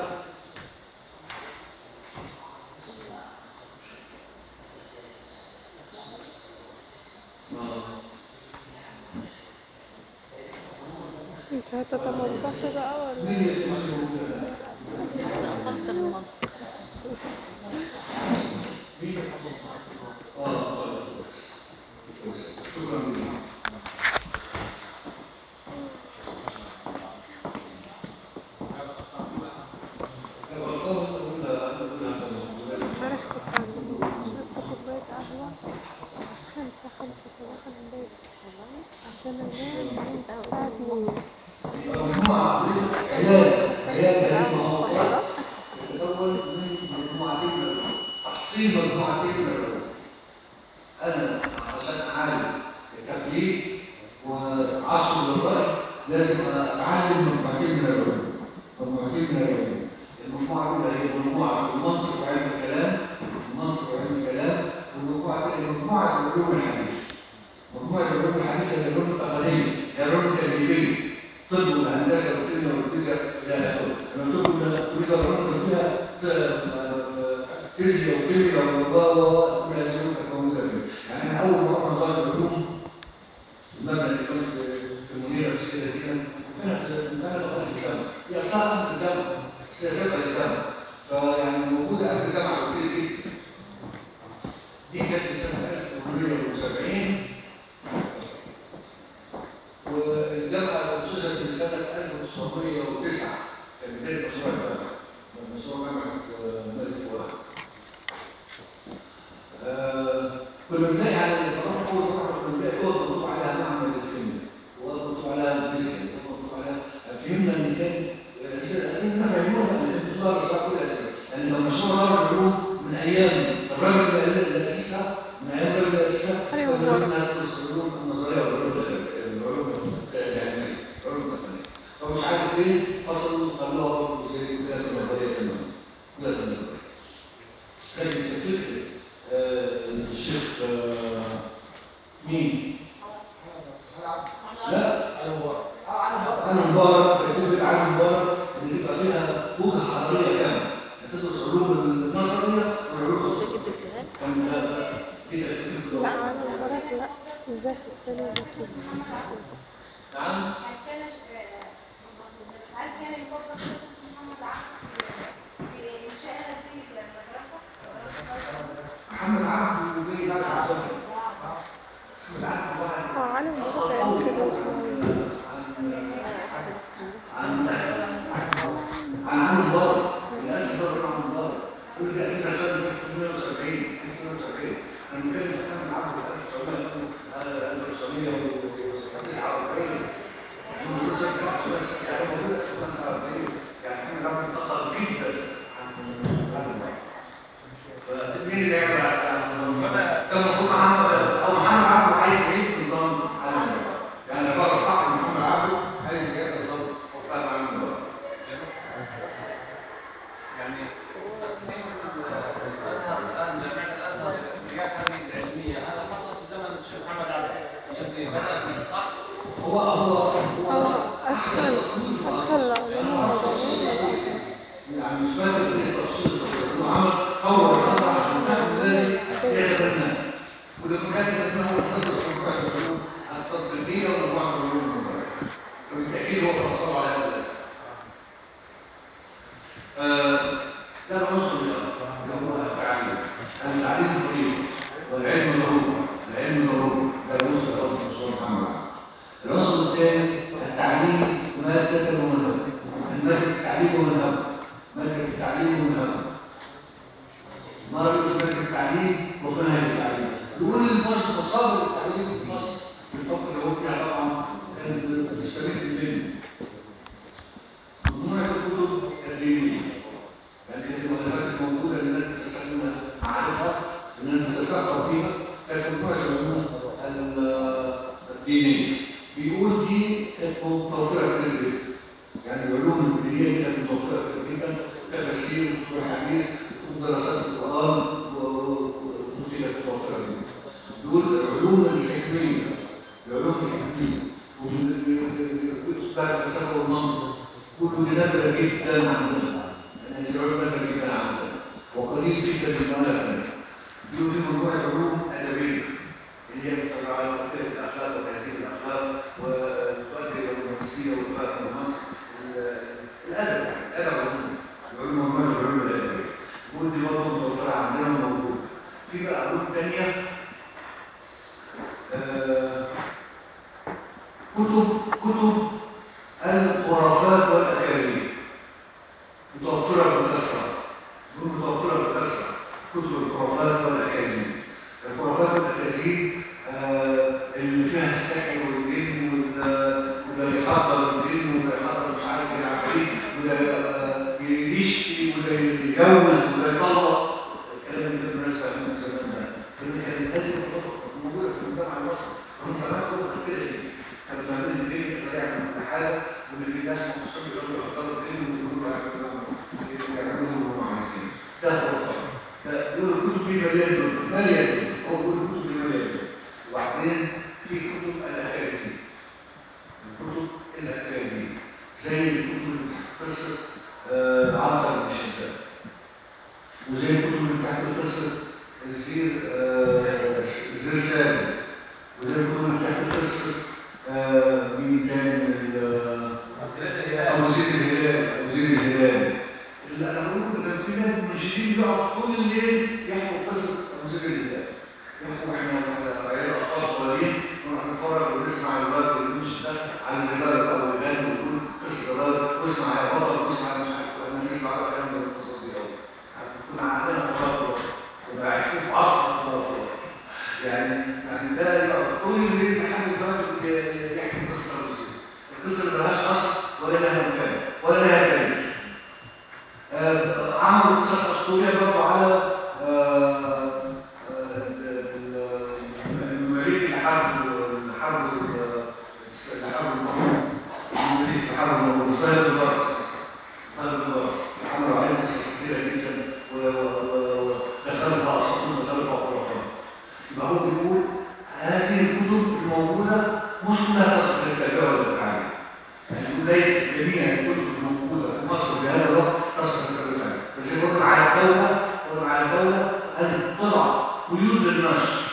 انت هتتمنطق بقى ولا مين اللي اسمه أصلت المنطق مين؟ اه شكرا لله امبارح كنت عند شربت كوباية قهوة خمسة خمسة صباحا امبارح عشان انام الساعة اتنين مجموعة علاج علاج هذه المواضيع يتكون من مجموعتين من العلوم. تحصيل مجموعتين من العلوم. أنا عشان أعالج التقليد وعصر للرأي لازم أتعلم مجموعتين من العلوم. مجموعتين من العلوم. المجموعة الأولى هي مجموعة المنطق وعلم الكلام المنطق وعلم الكلام والمجموعة الثانية مجموعة العلوم الحديثة. مجموعة العلوم الحديثة هي العلوم التقليدية هي العلوم التجريبية طب والهندسه والكيمياء والفيزياء الى اخره لما تقول تريد العلوم فيها فيزياء وكيمياء و و كل هذه العلوم تكون فيها يعني انا اول مره نظرت العلوم المبنى اللي كان في في المنيره في السيده دي كان كان في المبنى لغايه الجامعه هي اصلها قبل الجامعه سياسات الجامعه فيعني موجوده قبل الجامعه كتير جدا دي كانت في سنه 1870 والجامعه اسست في سنه 1909 كان بدايه مشروع الجامعه مشروع جامعه الملك فؤاد آه، كنا بنلاقي على القناه اول مره كنا بنلاقي اوضه مكتوب عليها معمل الكيمياء واوضه مكتوب عليها الفيزياء واوضه مكتوب عليها فهمنا ان كان لان فهمونا ان الدكتور صار كل الاسئله لان لو مشروع دار العلوم من ايام الراجل اللي اللي اسسها من ايام الراجل اللي اسسها كان لازم ندرس العلوم النظريه والعلوم العلوم العلميه العلوم التقنيه فمش عارف ليه فصلوا خلوها برضه زي كليه النظريه تماما كليه النظريه كانت فكره آه، الشيخ آه، مين؟ لا علي مبارك فكرة علي مبارك اللي تبقى فيها وجهة حضارية كاملة تدرس علوم النظرية والعلوم الخاصة كان آه، كده فكرة لا على مبارك لا ازاي في الثانية بس نعم هل كان يفضل قصة محمد عبد في إنشاء هذه المدرسة؟ محمد عبد وجاي بعد عبد محمد عبد واحد اه على مبارك يعني كده اسمه عن عن عن مبارك الألف ضرب عن مبارك كل ده كده سنة 1970 1970 أنا بتكلم محمد عبد 1900 1949 يعني محمد عبد اتأخر جدا عن عن مبارك فمين اللي يعمل كان المفروض محمد او محمد عبده عايز يعيد نظام على المبارك يعني بقى صح محمد عبده عايز يعيد نظام وفاهم على المبارك يعني الازهر الان جامعه الازهر الكليات هذه العلميه هذا خاصه في زمن الشيخ محمد عبده الذي بدا فيه صح؟ هو هو اه أدخل أدخل العلوم النظرية يعني مش فاكر ايه التفصيل هو عمل فور الامر عشان نعمل ذلك يعجب الناس ولما كان اسمه تدرس مجموعه العلوم التطبيقيه ومجموعه العلوم النظريه فبالتاكيد هو تفصل على هذا الاساس آه، ده العنصر الاول اللي هو التعليم التعليم طريق والعلم ضروره العلم ضروره ده العنصر الاول في مشروع محمد عبد العنصر الثاني التعليم مادة ومنهج المادة التعليم ومنهج مادة التعليم ومنهج مرة يقول مادة التعليم ومنهج التعليم يقول المصر مصادر التعليم في مصر في الفترة اللي هو فيها طبعا كانت بتستمد منه مجموعة الكتب الدينية يعني كانت المؤلفات الموجودة اللي الناس بتستخدمها معرفة الناس بتتثقف فيها كانت مجموعة العلوم الدينية بيقول دي كانت متوفرة كتير جدا يعني العلوم الدينية دي كانت متوفرة كتير جدا كتفسير وحديث ودراسات القرآن ودي كانت متوفرة جدا دول العلوم الحكمية العلوم الحكمية والإثبات الفلسفة والمنطق كله دي نادرة جدا عندنا يعني العلوم نادرة جدا عندنا وقليل جدا من الناس دول دي مجموعة علوم أدبية اللي هي بتطلع على مختلف الاخلاق وتهذيب الاخلاق وتؤدي الى الرومانسيه والفهم والنص الادب الادب عموما العلوم عموما العلوم الادبيه ودي برضه متوفره عندنا وموجوده في بقى علوم ثانيه كتب كتب الخرافات والاكاذيب متوفره بكثره دول متوفره بكثره كتب الخرافات والاكاذيب الخرافات والاكاذيب آه، اللي فيها السحر والجن وال- وده يحضر الجن وده يحضر مش عارف ايه العفاريت وده آه، يشتي وده يتجوز وده يطلق الكلام اللي الناس فاهمينه زمان ده لان كانت هذه الخطط موجوده في المجتمع المصري هم زمان كانوا كده كانوا فاهمين الدين بطريقه من حاله وان في ناس مخصوصين يقدروا يحضروا الدين ويقولوا يعملوا يعملوا اللي هم عايزينه ده هو الخطر ده دول الكتب دي مليان دول مليان دول هو دول الكتب دي مليان دول وبعدين في كتب الأكاديمية الكتب الأكاديمية زي الكتب اللي قصة آه، عنتر بن شداد وزي الكتب اللي بتحكي قصة الزير آه، الزير سالم وزي الكتب اللي بتحكي قصة آه، مين تاني ال- أبو زيد الهلال في ناس منشدين بيقعد طول الليل يحكوا قصه موسيقى الازاز يحكوا احنا عيال اطفال صغيرين نروح نتفرج ونسمع الولاد والمش ده على الجبال او الغنى ويقول قصه الولد واسمع يا بطل واسمع مش عارف احنا مش بعرف الكلام ده القصص دي قوي كنا عندنا تفرج كنا عايشين في عصر التفرج يعني يعني ده يبقى طول الليل لحد دلوقتي يحكي قصه الموسيقى القصه اللي ملهاش اصل ولا لها مكان ولا لها تاريخ آه، عملوا قصص اسطوريه برضه على آه، آه، المماليك اللي حاربوا اللي حاربوا اللي حاربوا المغول المماليك اللي حاربوا المغول صاحب البرص صاحب البرص عملوا عليه قصص كتيره جدا و- و- ودخلوا بقى اساطير ودخلوا بقى خرافات يبقى هو بيقول هذه الكتب الموجوده مش كلها تصل للتربيه ولا التعليم يعني ليس جميع الكتب الموجوده في مصر في هذا الوقت تصل للتربيه بس يقول على الدوله يقول على الدوله ان تضع قيود للنشر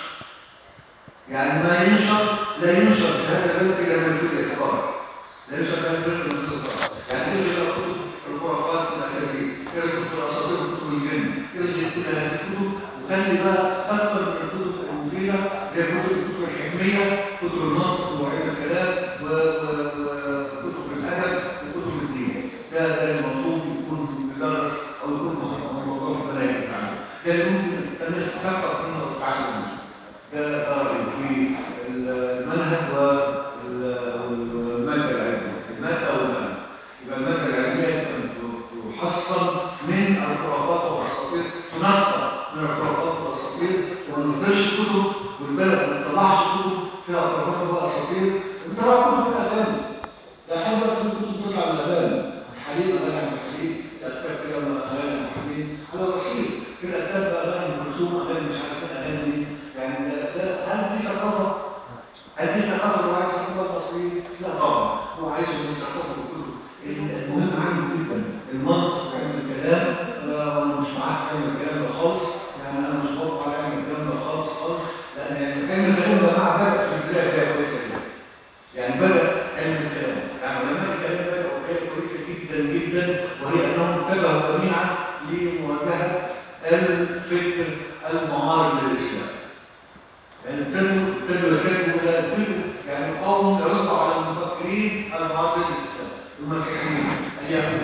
يعني ما ينشر لا ينشر في هذا البلد الا من يريد يتقرر لا ينشر في هذا البلد من يريد يتقرر يعني ترجع كتب الخرافات الاكاديميه ترجع كتب الاساطير كتب الجن ترجع كل هذه الكتب وخلي بقى اكثر من الكتب المفيده زي كتب الكتب الحكميه كتب المنطق وعلم الكلام و- و- وكتب الادب وكتب الدين ده ده المطلوب يكون مدرس او يكون موضوع في المناهج بتاعنا ده اللي ممكن الناس تثقف منه وتتعلم منه ده ده رأيي في المنهج وال- والمادة العلمية المادة والمنهج يبقى المادة العلمية أن تحصل من الخرافات والأساطير تنقى من الخرافات والأساطير وما نصدرش كتب والبلد ما تطلعش كتب فيها خرافات وأساطير ونطلع كتب فيها أغاني ده حاجة بس كتب تطلع من الأغاني الحليم أغاني عبد الحليم الأكتاب كده أغاني عبد الحليم على الرصيد في الأكتاب أغاني أم كلثوم أغاني مش عارف إيه أغاني دي يعني ده- ده- هل دي ثقافة هل دي ثقافة اللي هو عايز الثقافة المصرية؟ لا طبعا هو عايز من ثقافة الكتب المهم عنده جدا المنطق وعلم الكلام آه، وانا مش معاك في علم الكلام ده خالص يعني انا مش بوافق على علم الكلام ده خالص خالص لان يعني علم الكلام ده مع بدأ في البداية بداية كويسة جدا يعني بدأ علم الكلام يعني علماء الكلام بدأوا بداية كويسة جدا جدا وهي انهم اتجهوا جميعا لمواجهة الفكر المعارض للإسلام يعني ابتدوا ابتدوا يتجهوا الى ابتدوا يعني قوم يردوا على المفكرين المعارضين للاسلام المسيحيين اليهود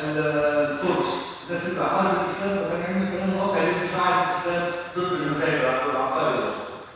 الترس الناس اللي عارض الاسلام وكان عندنا كلام واقع للدفاع عن الاسلام ضد المذاهب والعقائد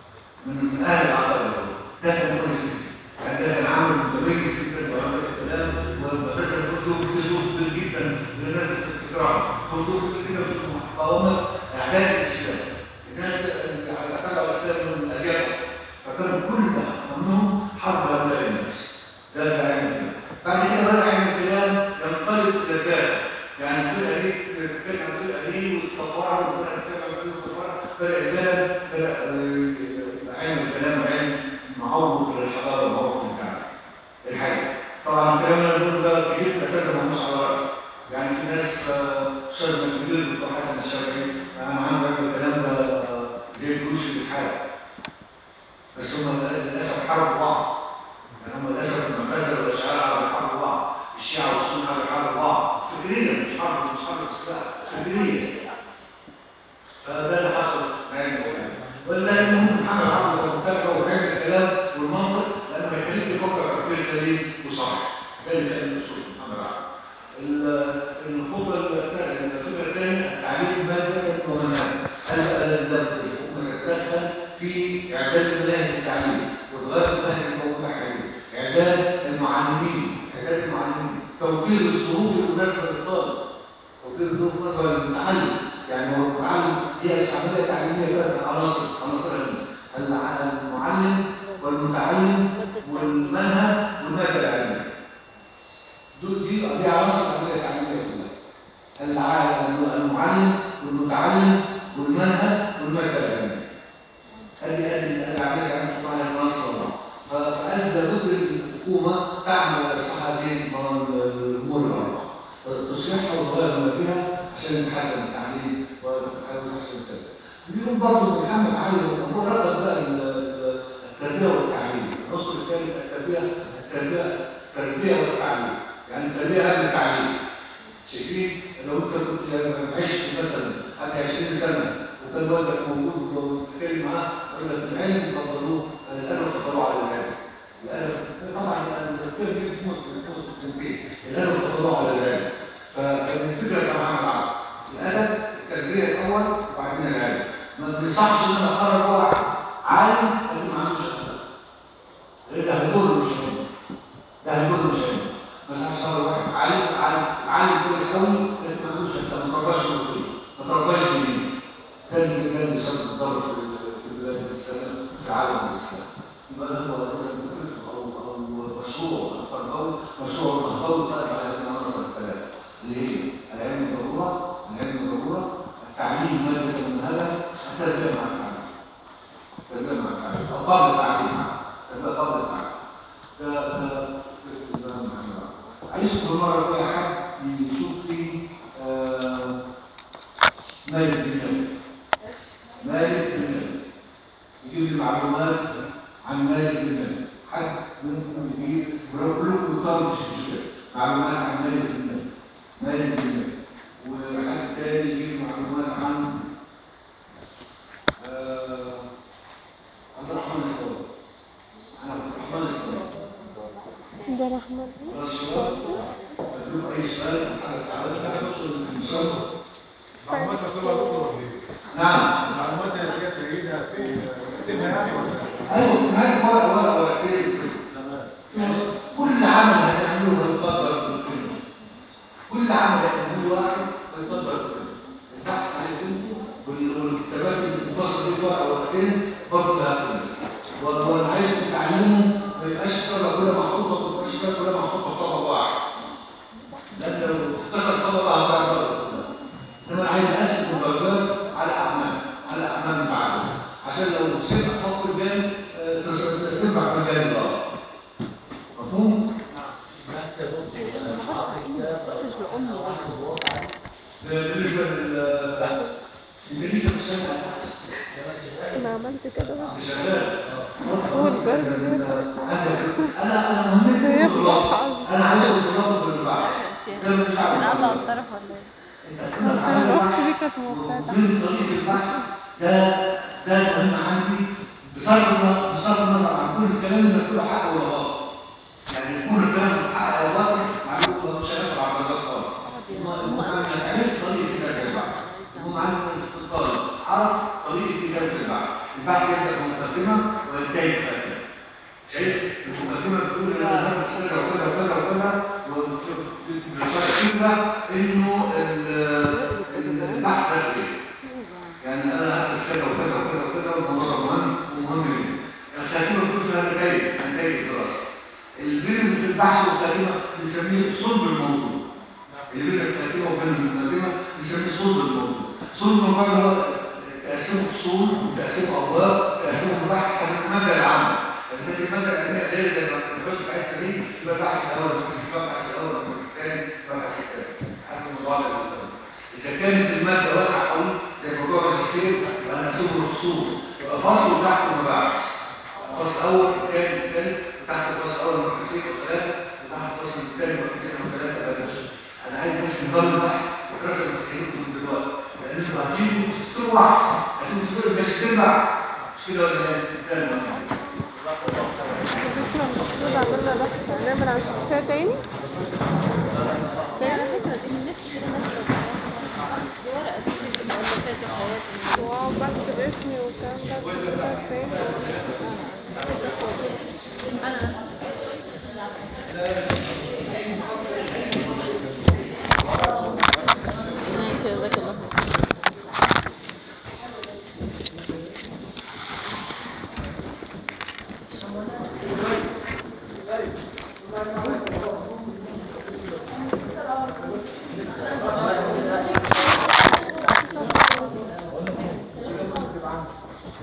من اهل العقائد ده كان كويس جدا يعني ده كان عامل متميز جدا وعمل الكلام ومدرسه الكتب بتشوف جدا للناس التكرار كتب كده في مقاومه اعداء الاسلام الناس اللي اعتقدوا الاسلام من الاجابه فكانوا كل ده همهم حرب هؤلاء الناس ده ده علم الكلام بعد كده بدا علم الكلام ينقلب الى ذات يعني الفرقه دي تتكلم عن الفرقه دي وتتفاعل والفرقه تتكلم عن الفرقه وتتفاعل فرق ذات فرق آه، علم الكلام علم معوض للحضاره ومعوض للكلام الحقيقه طبعا الكلام اللي بقوله ده كتير اساسا ملوش على راسه يعني في ناس آه، استاذ كبير دكتور حسن الشافعي انا عنده الكلام ده آه، زي الجيوش اللي بتحارب بس هم للاسف حاربوا بعض يعني هم للاسف المعتزله والاشاعره حاربوا بعض الشيعه والسنه حاربوا بعض فكريا مش حرب مش حرب سلاح فكريا فده اللي حصل معايا الكلام ولا المهم محمد عبد المتابع وعلم الكلام والمنطق لانه هيخليك تفكر تفكير سليم وصح ده اللي كان الاسلوب محمد عبد ال- الخطوه الثانيه الفكره الثانيه تعليم ماده ومنهج الحكومه تتدخل في اعداد مناهج التعليم وتغير المناهج الموجوده حاليا اعداد المعلمين اعداد المعلمين توفير الظروف المناسبه للطالب توفير الظروف المناسبه للمتعلم يعني هو المتعلم هي عمليه تعليميه ثلاث عناصر عناصر الع- المعلم والمتعلم والمنهج والماده العلميه دول دي دي عناصر العمليه التعليميه كلها الع- المعلم والمتعلم والمنهج والماده العلميه هذه هذه العمليه التعليميه تطلع عناصر فقال لابد الحكومه تعمل على اصلاح هذه الامور الاربعه تصلحها وتغير ما فيها عشان نحسن التعليم ونحسن التربيه. اليوم برضه محمد علي هو رغب بقى ال- ال- التربيه والتعليم، العنصر الثاني التربيه التربيه التربيه والتعليم، يعني التربيه قبل التعليم. شايفين لو انت كنت عشت فكان الفكره كان محمد عبد الادب التربيه الاول وبعدين العلم ما بيصحش ان انا اخرج واحد عالم لكن ما عندوش ادب ده هيضر مش هينفع ده هيضر مش هينفع بس هشتغل واحد عالم عالم عالم كويس قوي لكن ما عندوش ادب ما ترباش مصري ما ترباش ديني كان كان بيسبب الضرر في في بلاد الاسلام في عالم الاسلام يبقى ده هو او او مشروع التربوي مشروع التربوي طيب على المناطق الثلاث اللي هي العلم ضروره العلم ضروره التعليم ماده منهجه التربيه مع التعليم التربيه مع التعليم او قبل التعليم التربيه قبل التعليم ده ده ده- ده مهم. عايزكم المره الجايه حد يشوف لي آه، مالك بن نبي مالك بن نبي يجيب لي معلومات عن مالك بن نبي حد منكم يجيب ولو كلكم طالب مش مشكله معلومات عن مالك بن نبي مالك بن نبي وحد تاني يجيب معلومات عن آه، عبد الرحمن الثوري عن عبد الرحمن الثوري عبد الرحمن خلاص شباب أدوك أي سؤال حاجة تعالى تدخل في المسابقة معلومات مكتوبة يا دكتور نعم المعلومات اللي هي سيدها في اكتبها يعني ولا ايوه هذا ورقه ورقه ورقتين يعني كل عمل هتعمله هيطبق بالكلمه كل عمل هتعمله واحد هيطبق بالكلمه البحث عن الكلمه والكتابات اللي بتتصل دي ورقه ورقتين برضه لها كلمه وانا عايز تعلمه ما يبقاش الطلبه كلها محطوطه ما تبقاش الطلبه كلها محطوطه في طبق واحد لان لو افتكر طبقه هتعرف طبقه انما عايز اقسم الدرجات على اعمال على اعمال بعده عشان لو سمع فصل الجانب تسمع في الجانب الاخر مفهوم؟ ده بالنسبه لل بالنسبه للسنه انا عملت كده بس شغال هو البرد انا انا مهمتي هي بالظبط بتضحك. انا عايز الخلاصه بالبعض ده مش النهارده عارف الطرف ولا ايه؟ عشان الاخت دي كانت مبتدعة من طريق البحث ده ده المهم عندي بصرف النظر بصرف النظر عن كل الكلام اللي مكتوب حق ولا غلط يعني كل الكلام حق ولا غلط معلومه مش هينفع على الدرجات خالص المهم عندي عرفت طريقه كتابه البحث المهم عندي الطالب عرف طريقه كتابه البحث البحث يبدا بمقدمه وينتهي بخاتمه شايف المقدمه بتقول ان انا هدرس كذا وكذا وكذا وكذا والفكره انه ال- البحث ده ايه يعني انا هدرس كذا وكذا وكذا وكذا والموضوع مهم ومهم جدا الخاتمه بتقول انا جاي انا جاي الدراسه الفيلم في البحث والخاتمه بنسميه صلب الموضوع اللي بين الخاتمه وبين المقدمه بنسميه صلب الموضوع صلب الموضوع هو تقسيمه فصول تقسيمه ابواب تقسيمه بحث حسب الماده العامه لكن الماده العلميه غير زي ما بنحط في حته دي يبقى البحث الاول البحث الاول البحث الثاني البحث الثاني حسب الموضوع ده إذا كانت المادة واسعة قوي زي موضوع الماجستير يبقى أنا أسيبه الفصول يبقى فصل وتحت المباحث فصل أول الثاني الثالث وتحت الفصل الأول مركزين وثلاثة وتحت الفصل الثاني مركزين وثلاثة بلاش أنا عايز بس نظام البحث وكراسة المسكينكم من دلوقتي لأن أنتوا هتجيبوا تستروا واحد عشان تستروا الماجستير بعد مش كده ولا إيه؟ ده المهم احنا المفروض عملنا بحث هنعمل عن شخصية تاني على فكرة دي من نفس كده نفس دي ورقة دي بتبقى اللي فيها ذكريات واو بكتب اسمي والكلام ده بس مش عارفة ايه انا